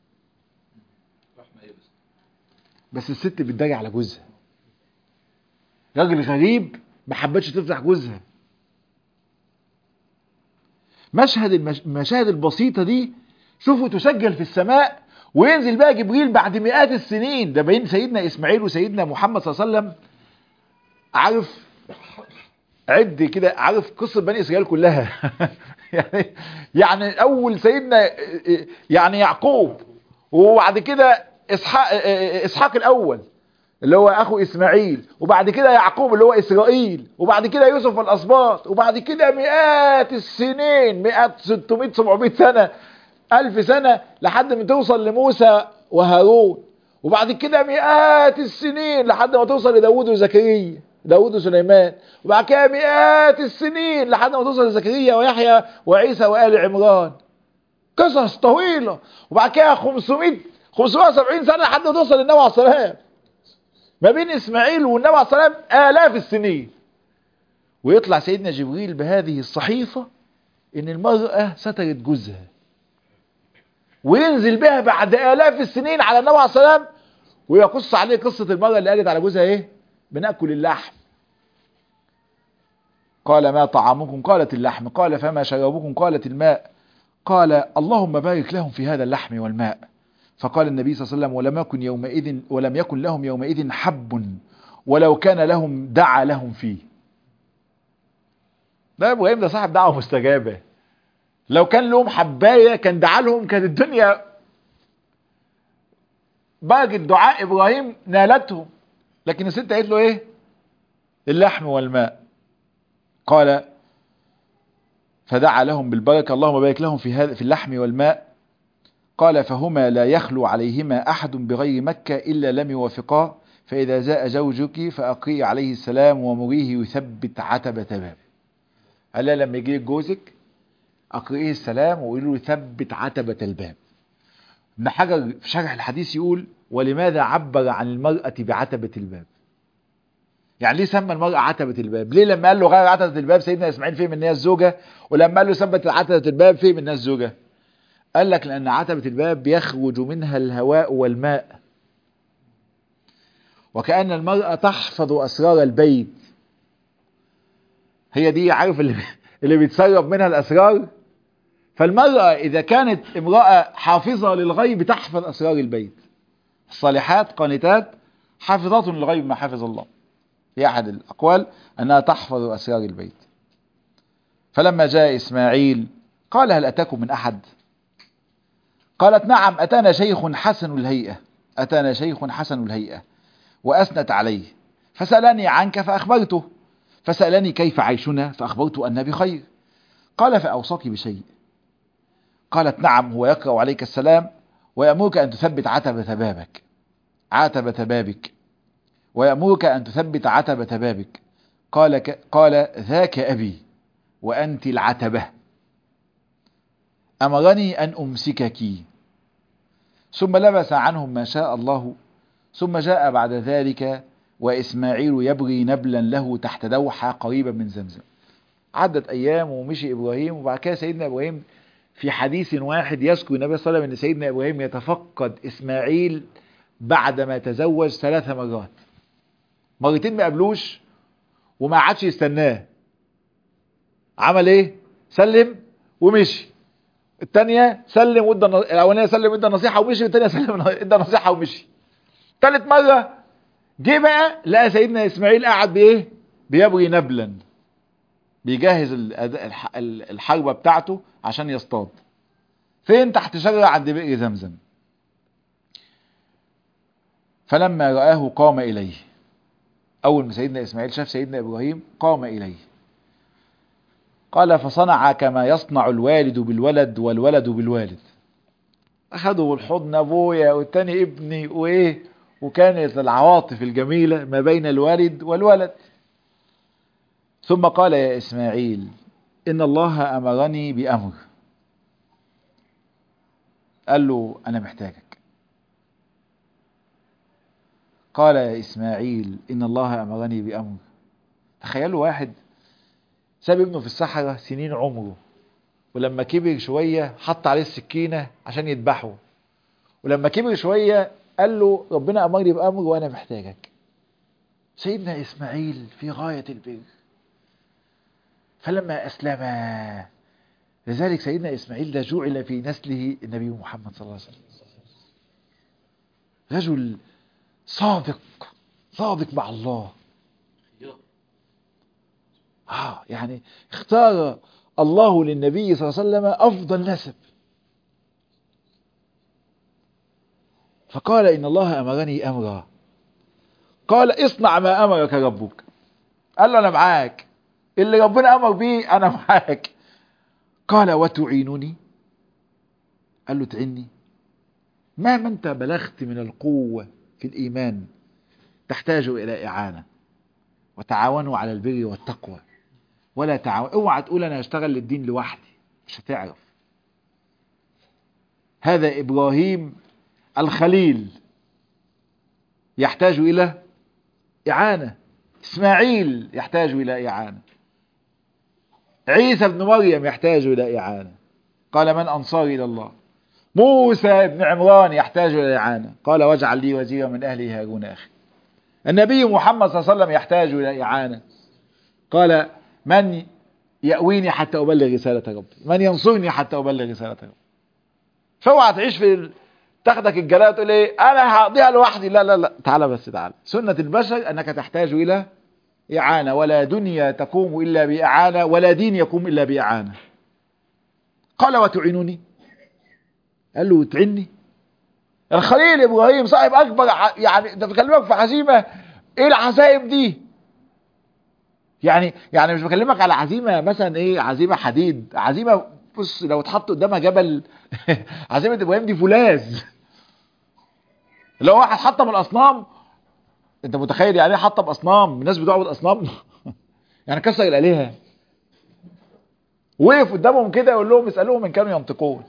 بس الست بتداري على جوزها راجل غريب ما حبتش تفضح جوزها مشهد المش... المشاهد البسيطة دي شوفوا تسجل في السماء وينزل بقى جبريل بعد مئات السنين ده بين سيدنا اسماعيل وسيدنا محمد صلى الله عليه وسلم عارف عد كده عارف قصة بني اسرائيل كلها يعني يعني اول سيدنا يعني يعقوب وبعد كده اسحاق اسحاق الاول اللي هو اخو اسماعيل وبعد كده يعقوب اللي هو اسرائيل وبعد كده يوسف الاسباط وبعد كده مئات السنين مئات 600 700 سنة ألف سنة لحد ما توصل لموسى وهارون وبعد كده مئات السنين لحد ما توصل لداود وزكريا داود وسليمان وبعد كده مئات السنين لحد ما توصل لزكريا ويحيى وعيسى وآل عمران قصص طويلة وبعد كده 500 570 سنة لحد ما توصل للنبي عليه السلام ما بين اسماعيل والنبي عليه السلام آلاف السنين ويطلع سيدنا جبريل بهذه الصحيفة ان المرأة سترت جوزها وينزل بها بعد آلاف السنين على النبي عليه السلام ويقص عليه قصة المرأة اللي قالت على جوزها ايه بنأكل اللحم قال ما طعامكم قالت اللحم قال فما شرابكم قالت الماء قال اللهم بارك لهم في هذا اللحم والماء فقال النبي صلى الله عليه وسلم ولم يكن يومئذ ولم يكن لهم يومئذ حب ولو كان لهم دعا لهم فيه ده ابراهيم ده صاحب دعوه مستجابه لو كان لهم حبايه كان دعا لهم كانت الدنيا بركه دعاء ابراهيم نالتهم لكن الست قالت له ايه اللحم والماء قال فدعا لهم بالبركه اللهم بارك لهم في هذا في اللحم والماء قال فهما لا يخلو عليهما أحد بغير مكة إلا لم يوافقا فإذا جاء زوجك فأقري عليه السلام ومريه يثبت عتبة باب قال لها لما يجي جوزك أقرئيه السلام وقولوا له يثبت عتبة الباب ابن حجر في شرح الحديث يقول ولماذا عبر عن المرأة بعتبة الباب يعني ليه سمى المرأة عتبة الباب ليه لما قال له غير عتبة الباب سيدنا إسماعيل فهم ان هي الزوجة ولما قال له ثبت عتبة الباب فهم ان هي الزوجة قال لك لأن عتبة الباب يخرج منها الهواء والماء وكأن المرأة تحفظ أسرار البيت هي دي عارف اللي, اللي بيتسرب منها الأسرار فالمرأة إذا كانت امرأة حافظة للغيب تحفظ أسرار البيت الصالحات قانتات حافظات للغيب ما حافظ الله هي أحد الأقوال أنها تحفظ أسرار البيت فلما جاء إسماعيل قال هل أتاكم من أحد قالت نعم أتانا شيخ حسن الهيئة أتانا شيخ حسن الهيئة وأثنت عليه فسألني عنك فأخبرته فسألني كيف عيشنا فأخبرته أن بخير قال فأوصاك بشيء قالت نعم هو يقرأ عليك السلام ويأمرك أن تثبت عتبة بابك عتبة بابك ويأمرك أن تثبت عتبة بابك قال, ك... قال ذاك أبي وأنت العتبة أمرني أن أمسكك ثم لبس عنهم ما شاء الله ثم جاء بعد ذلك وإسماعيل يبغي نبلا له تحت دوحة قريبة من زمزم عدت أيام ومشي إبراهيم وبعد كده سيدنا إبراهيم في حديث واحد يذكر النبي صلى الله عليه وسلم أن سيدنا إبراهيم يتفقد إسماعيل بعدما تزوج ثلاث مرات مرتين ما قابلوش وما عادش يستناه عمل ايه سلم ومشي الثانيه سلم وادى الاولانيه سلم وادى نصيحه ومشي والثانيه سلم ادى نصيحه ومشي ثالث مره جه بقى لقى سيدنا اسماعيل قاعد بايه بيبغي نبلا بيجهز الحربه بتاعته عشان يصطاد فين تحت شجره عند بئر زمزم فلما رآه قام إليه أول ما سيدنا إسماعيل شاف سيدنا إبراهيم قام إليه قال فصنع كما يصنع الوالد بالولد والولد بالوالد أخذوا بالحضن أبويا والتاني ابني وإيه وكانت العواطف الجميلة ما بين الوالد والولد ثم قال يا إسماعيل إن الله أمرني بأمر قال له أنا محتاجك قال يا إسماعيل إن الله أمرني بأمر تخيلوا واحد ساب ابنه في الصحراء سنين عمره ولما كبر شوية حط عليه السكينة عشان يذبحه ولما كبر شوية قال له ربنا أمرني بأمر وأنا محتاجك سيدنا إسماعيل في غاية البر فلما أسلم لذلك سيدنا إسماعيل ده جعل في نسله النبي محمد صلى الله عليه وسلم رجل صادق صادق مع الله آه يعني اختار الله للنبي صلى الله عليه وسلم أفضل نسب فقال إن الله أمرني أمرا قال اصنع ما امرك ربك قال له انا معاك اللي ربنا امر بيه انا معاك قال وتعينني قال له تعني مهما انت بلغت من القوة في الايمان تحتاج الى اعانة وتعاونوا على البر والتقوى ولا تعاون اوعى تقول انا هشتغل للدين لوحدي مش هتعرف هذا ابراهيم الخليل يحتاج الى اعانة اسماعيل يحتاج الى اعانة عيسى ابن مريم يحتاج الى اعانة قال من انصاري الى الله موسى بن عمران يحتاج الى اعانة قال واجعل لي وزيرا من اهلي هارون اخي النبي محمد صلى الله عليه وسلم يحتاج الى اعانة قال من يأويني حتى أبلغ رسالة ربي من ينصرني حتى أبلغ رسالة ربي فاوعى تعيش في ال... تاخدك الجلاء تقول ايه انا هقضيها لوحدي لا لا لا تعالى بس تعالى سنة البشر انك تحتاج الى اعانة ولا دنيا تقوم الا باعانة ولا دين يقوم الا باعانة قال وتعينني قال له تعني الخليل ابراهيم صاحب اكبر ع... يعني انت بتكلمك في عزيمة ايه العزائم دي يعني يعني مش بكلمك على عزيمة مثلا ايه عزيمة حديد عزيمة بص لو اتحط قدامها جبل عزيمة ابراهيم دي فولاذ لو واحد حطم الاصنام انت متخيل يعني ايه حطم اصنام الناس بتعبد اصنام يعني كسر الالهه وقف قدامهم كده يقول لهم اسالوهم ان كانوا ينطقون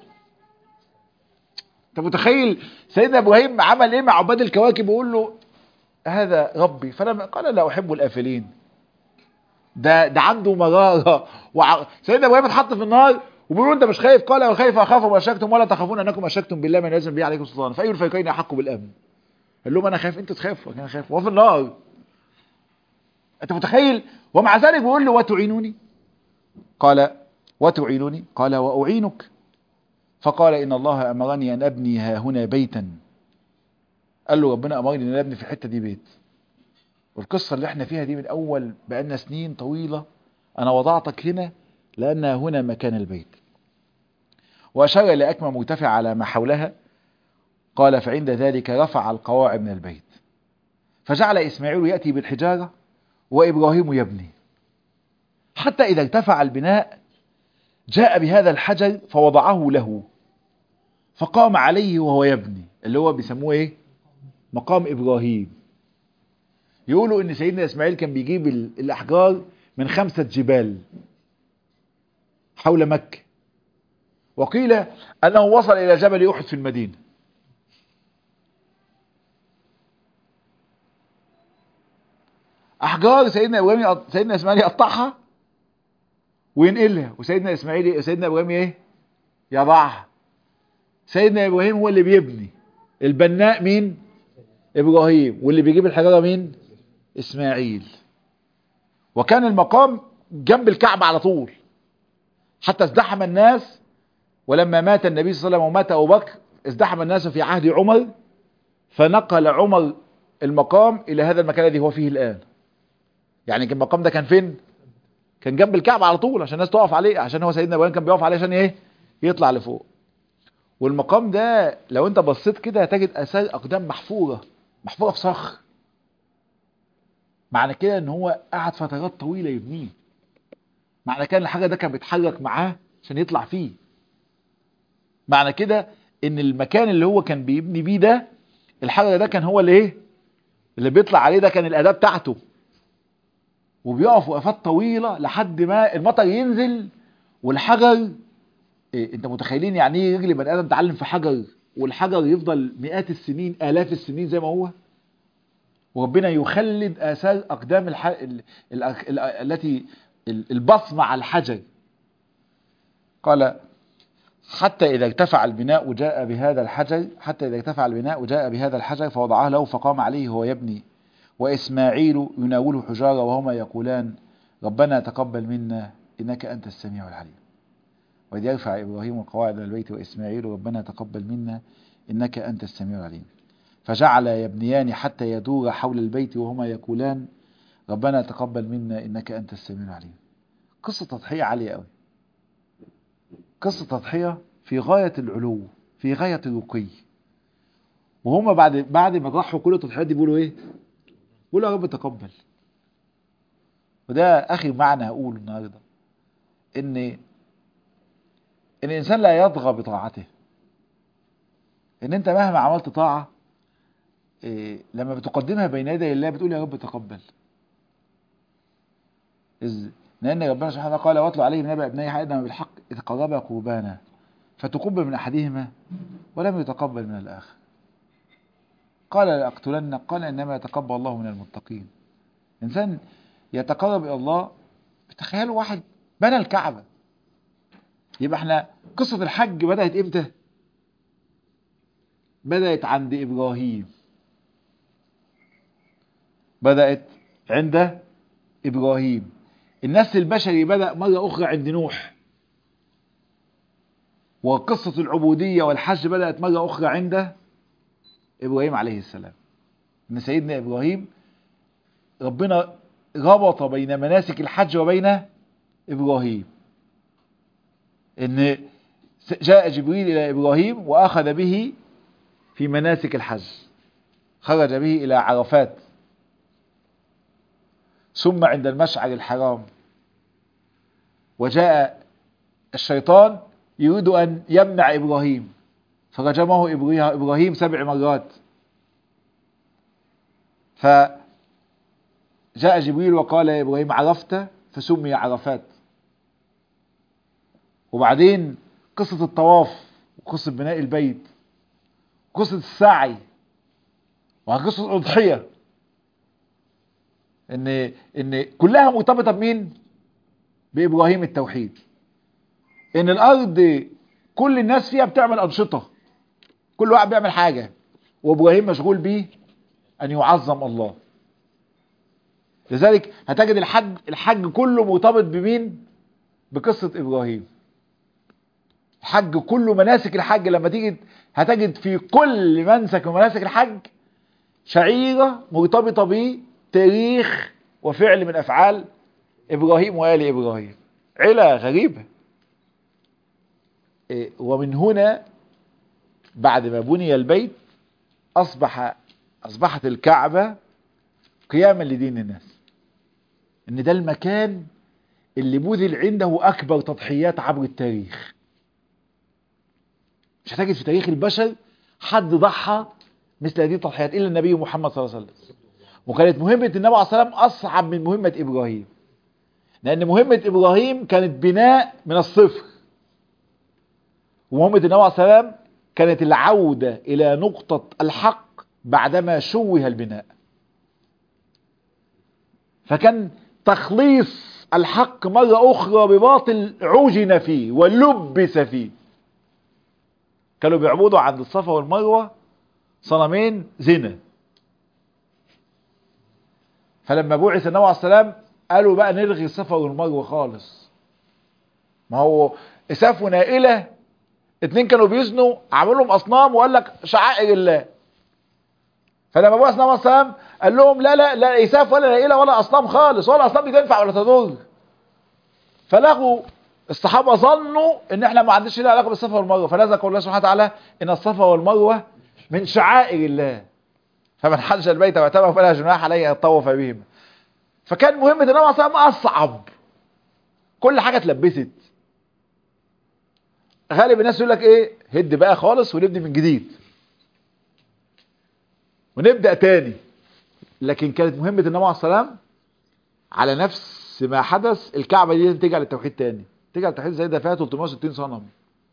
انت متخيل سيدنا ابراهيم عمل ايه مع عباد الكواكب ويقول له هذا ربي فلما قال لا احب الافلين ده ده عنده مراره وع... سيدنا ابراهيم اتحط في النار وبيقولوا انت مش خايف قال وخايف اخاف ما اشركتم ولا تخافون انكم اشركتم بالله من يزن به عليكم سلطان فاي الفريقين احق بالامن قال لهم انا خايف انتوا تخافوا انا خايف هو في النار انت متخيل ومع ذلك بيقول له وتعينوني قال وتعينوني قال واعينك فقال ان الله امرني ان ابني ها هنا بيتا قال له ربنا امرني ان ابني في الحته دي بيت والقصه اللي احنا فيها دي من اول بقالنا سنين طويله انا وضعتك هنا لأن هنا مكان البيت وأشار إلى أكمة مرتفع على ما حولها قال فعند ذلك رفع القواعد من البيت فجعل إسماعيل يأتي بالحجارة وإبراهيم يبني حتى إذا ارتفع البناء جاء بهذا الحجر فوضعه له فقام عليه وهو يبني اللي هو بيسموه ايه مقام إبراهيم يقولوا ان سيدنا إسماعيل كان بيجيب الأحجار من خمسة جبال حول مكة وقيل أنه وصل إلى جبل أحد في المدينة أحجار سيدنا إبراهيم سيدنا إسماعيل يقطعها وينقلها وسيدنا إسماعيل سيدنا إبراهيم إيه يضعها سيدنا إبراهيم هو اللي بيبني البناء مين إبراهيم واللي بيجيب الحجارة مين إسماعيل وكان المقام جنب الكعبة على طول حتى ازدحم الناس ولما مات النبي صلى الله عليه وسلم ومات أبو بكر ازدحم الناس في عهد عمر فنقل عمر المقام إلى هذا المكان الذي هو فيه الآن يعني المقام ده كان فين كان جنب الكعبة على طول عشان الناس تقف عليه عشان هو سيدنا ابراهيم كان بيقف عليه عشان ايه يطلع لفوق والمقام ده لو انت بصيت كده هتجد اثار اقدام محفورة محفورة في صخر معنى كده ان هو قعد فترات طويلة يبنيه معنى كده الحاجة ده كان بيتحرك معاه عشان يطلع فيه معنى كده ان المكان اللي هو كان بيبني بيه ده الحجر ده كان هو اللي ايه اللي بيطلع عليه ده كان الاداة بتاعته وبيقف وقفات طويلة لحد ما المطر ينزل والحجر إيه انت متخيلين يعني ايه رجل بني ادم تعلم في حجر والحجر يفضل مئات السنين الاف السنين زي ما هو وربنا يخلد اثار اقدام الح... ال... ال... ال... التي البصمة على الحجر قال حتى إذا ارتفع البناء جاء بهذا الحجر حتى إذا ارتفع البناء جاء بهذا الحجر فوضعه له فقام عليه وهو يبني وإسماعيل يناوله حجارة وهما يقولان ربنا تقبل منا إنك أنت السميع العليم وإذ يرفع إبراهيم القواعد من البيت وإسماعيل ربنا تقبل منا إنك أنت السميع العليم فجعل يبنيان حتى يدور حول البيت وهما يقولان ربنا تقبل منا إنك أنت السميع العليم قصة تضحية عالية قوي قصة تضحية في غاية العلو في غاية الرقي وهم بعد بعد ما ضحوا كل التضحيات دي بيقولوا ايه قول له يا رب تقبل وده اخر معنى هقوله النهارده ان ان الانسان لا يطغى بطاعته ان انت مهما عملت طاعه إيه لما بتقدمها بين يدي الله بتقول يا رب تقبل إذ لان ربنا سبحانه وتعالى قال واتلو عليهم نبأ ابني ادم بالحق اذ قربا قربانا فتقبل من احدهما ولم يتقبل من الاخر قال لاقتلنك قال انما يتقبل الله من المتقين انسان يتقرب الى الله تخيلوا واحد بنى الكعبه يبقى احنا قصه الحج بدات امتى بدات عند ابراهيم بدات عند ابراهيم النسل البشري بدا مره اخرى عند نوح وقصه العبوديه والحج بدات مره اخرى عند ابراهيم عليه السلام ان سيدنا ابراهيم ربنا ربط بين مناسك الحج وبين ابراهيم ان جاء جبريل الى ابراهيم واخذ به في مناسك الحج خرج به الى عرفات ثم عند المشعر الحرام وجاء الشيطان يريد ان يمنع ابراهيم فرجمه ابراهيم سبع مرات فجاء جبريل وقال يا ابراهيم عرفت فسمي عرفات وبعدين قصة الطواف وقصة بناء البيت وقصة السعي وقصة الأضحية ان ان كلها مرتبطة بمين بإبراهيم التوحيد ان الأرض كل الناس فيها بتعمل أنشطة كل واحد بيعمل حاجة وإبراهيم مشغول بيه أن يعظم الله لذلك هتجد الحج الحج كله مرتبط بمين بقصة إبراهيم الحج كله مناسك الحج لما تيجي هتجد في كل منسك من مناسك الحج شعيرة مرتبطة بتاريخ وفعل من أفعال إبراهيم وآل إبراهيم عيلة غريبة ومن هنا بعد ما بني البيت أصبح أصبحت الكعبة قياما لدين الناس إن ده المكان اللي بذل عنده أكبر تضحيات عبر التاريخ مش هتجد في تاريخ البشر حد ضحى مثل هذه التضحيات إلا النبي محمد صلى الله عليه وسلم وكانت مهمة النبي عليه الصلاة والسلام أصعب من مهمة إبراهيم لأن مهمة إبراهيم كانت بناء من الصفر ومهمة النبي عليه الصلاة والسلام كانت العودة إلى نقطة الحق بعدما شوه البناء فكان تخليص الحق مرة أخرى بباطل عجن فيه ولبس فيه كانوا بيعبدوا عند الصفا والمروة صنمين زنا فلما بعث النبي عليه السلام قالوا بقى نلغي الصفا والمروة خالص ما هو إساف ونائلة اتنين كانوا بيزنوا عملوا لهم أصنام وقال لك شعائر الله فلما بعث النبي عليه السلام قال لهم لا لا لا إساف ولا نائلة ولا أصنام خالص ولا أصنام دي تنفع ولا تضر فلغوا الصحابة ظنوا ان احنا ما عندناش لها علاقة بالصفا والمروة فنزل قول الله سبحانه وتعالى ان الصفا والمروة من شعائر الله فمن حج البيت واعتمر فلا جناح عليه ان يطوف بهما فكان مهمة النبي عليه الصلاة والسلام اصعب كل حاجة اتلبست غالب الناس يقول لك ايه هد بقى خالص ونبني من جديد ونبدأ تاني لكن كانت مهمة النبي عليه الصلاة والسلام على نفس ما حدث الكعبة دي ترجع للتوحيد تاني ترجع للتوحيد زي ده فيها 360 صنم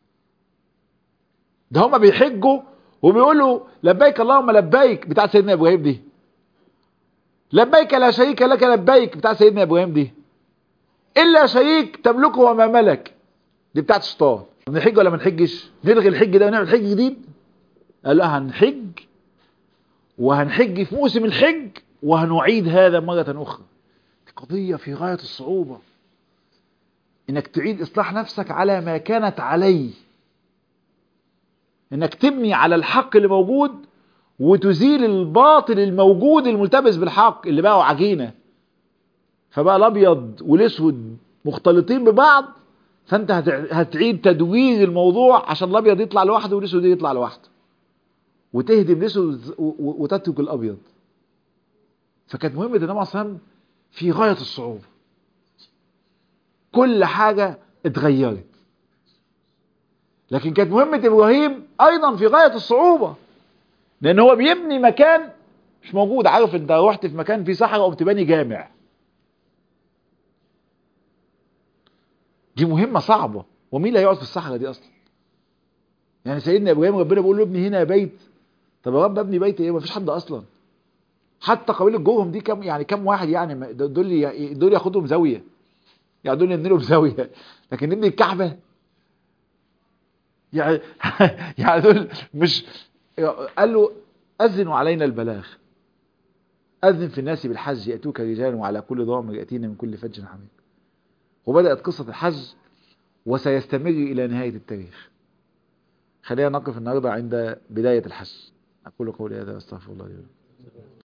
ده هما بيحجوا وبيقولوا لبيك اللهم لبيك بتاع سيدنا ابراهيم دي لبيك لا شريك لك لبيك بتاع سيدنا ابراهيم دي الا شريك تملكه وما ملك دي بتاعت الشيطان نحج ولا ما نحجش نلغي الحج ده ونعمل حج جديد قال لا هنحج وهنحج في موسم الحج وهنعيد هذا مرة أخرى قضية في غاية الصعوبة انك تعيد اصلاح نفسك على ما كانت عليه انك تبني على الحق اللي موجود وتزيل الباطل الموجود الملتبس بالحق اللي بقوا عجينة فبقى الابيض والاسود مختلطين ببعض فانت هتعيد تدوير الموضوع عشان الابيض يطلع لوحده والاسود يطلع لوحده وتهدم الاسود وتترك الابيض فكانت مهمة النبي عليه الصلاة والسلام في غاية الصعوبة كل حاجة اتغيرت لكن كانت مهمة إبراهيم أيضا في غاية الصعوبة لأن هو بيبني مكان مش موجود عارف انت رحت في مكان فيه صحراء وقمت باني جامع دي مهمة صعبة ومين اللي هيقعد في الصحراء دي أصلا يعني سيدنا إبراهيم ربنا بيقول له ابني هنا بيت طب يا رب ابني بيت ايه مفيش حد أصلا حتى قبيلة جوهم دي كم يعني كم واحد يعني دول دول ياخدهم زاوية يعني دول نبني لهم زاوية لكن نبني الكعبة يعني يعني دول مش قال له أذنوا علينا البلاغ أذن في الناس بالحج يأتوك رجال وعلى كل ضامر يأتينا من كل فج حميد وبدأت قصة الحج وسيستمر إلى نهاية التاريخ خلينا نقف النهاردة عند بداية الحج أقول قولي هذا أستغفر الله لي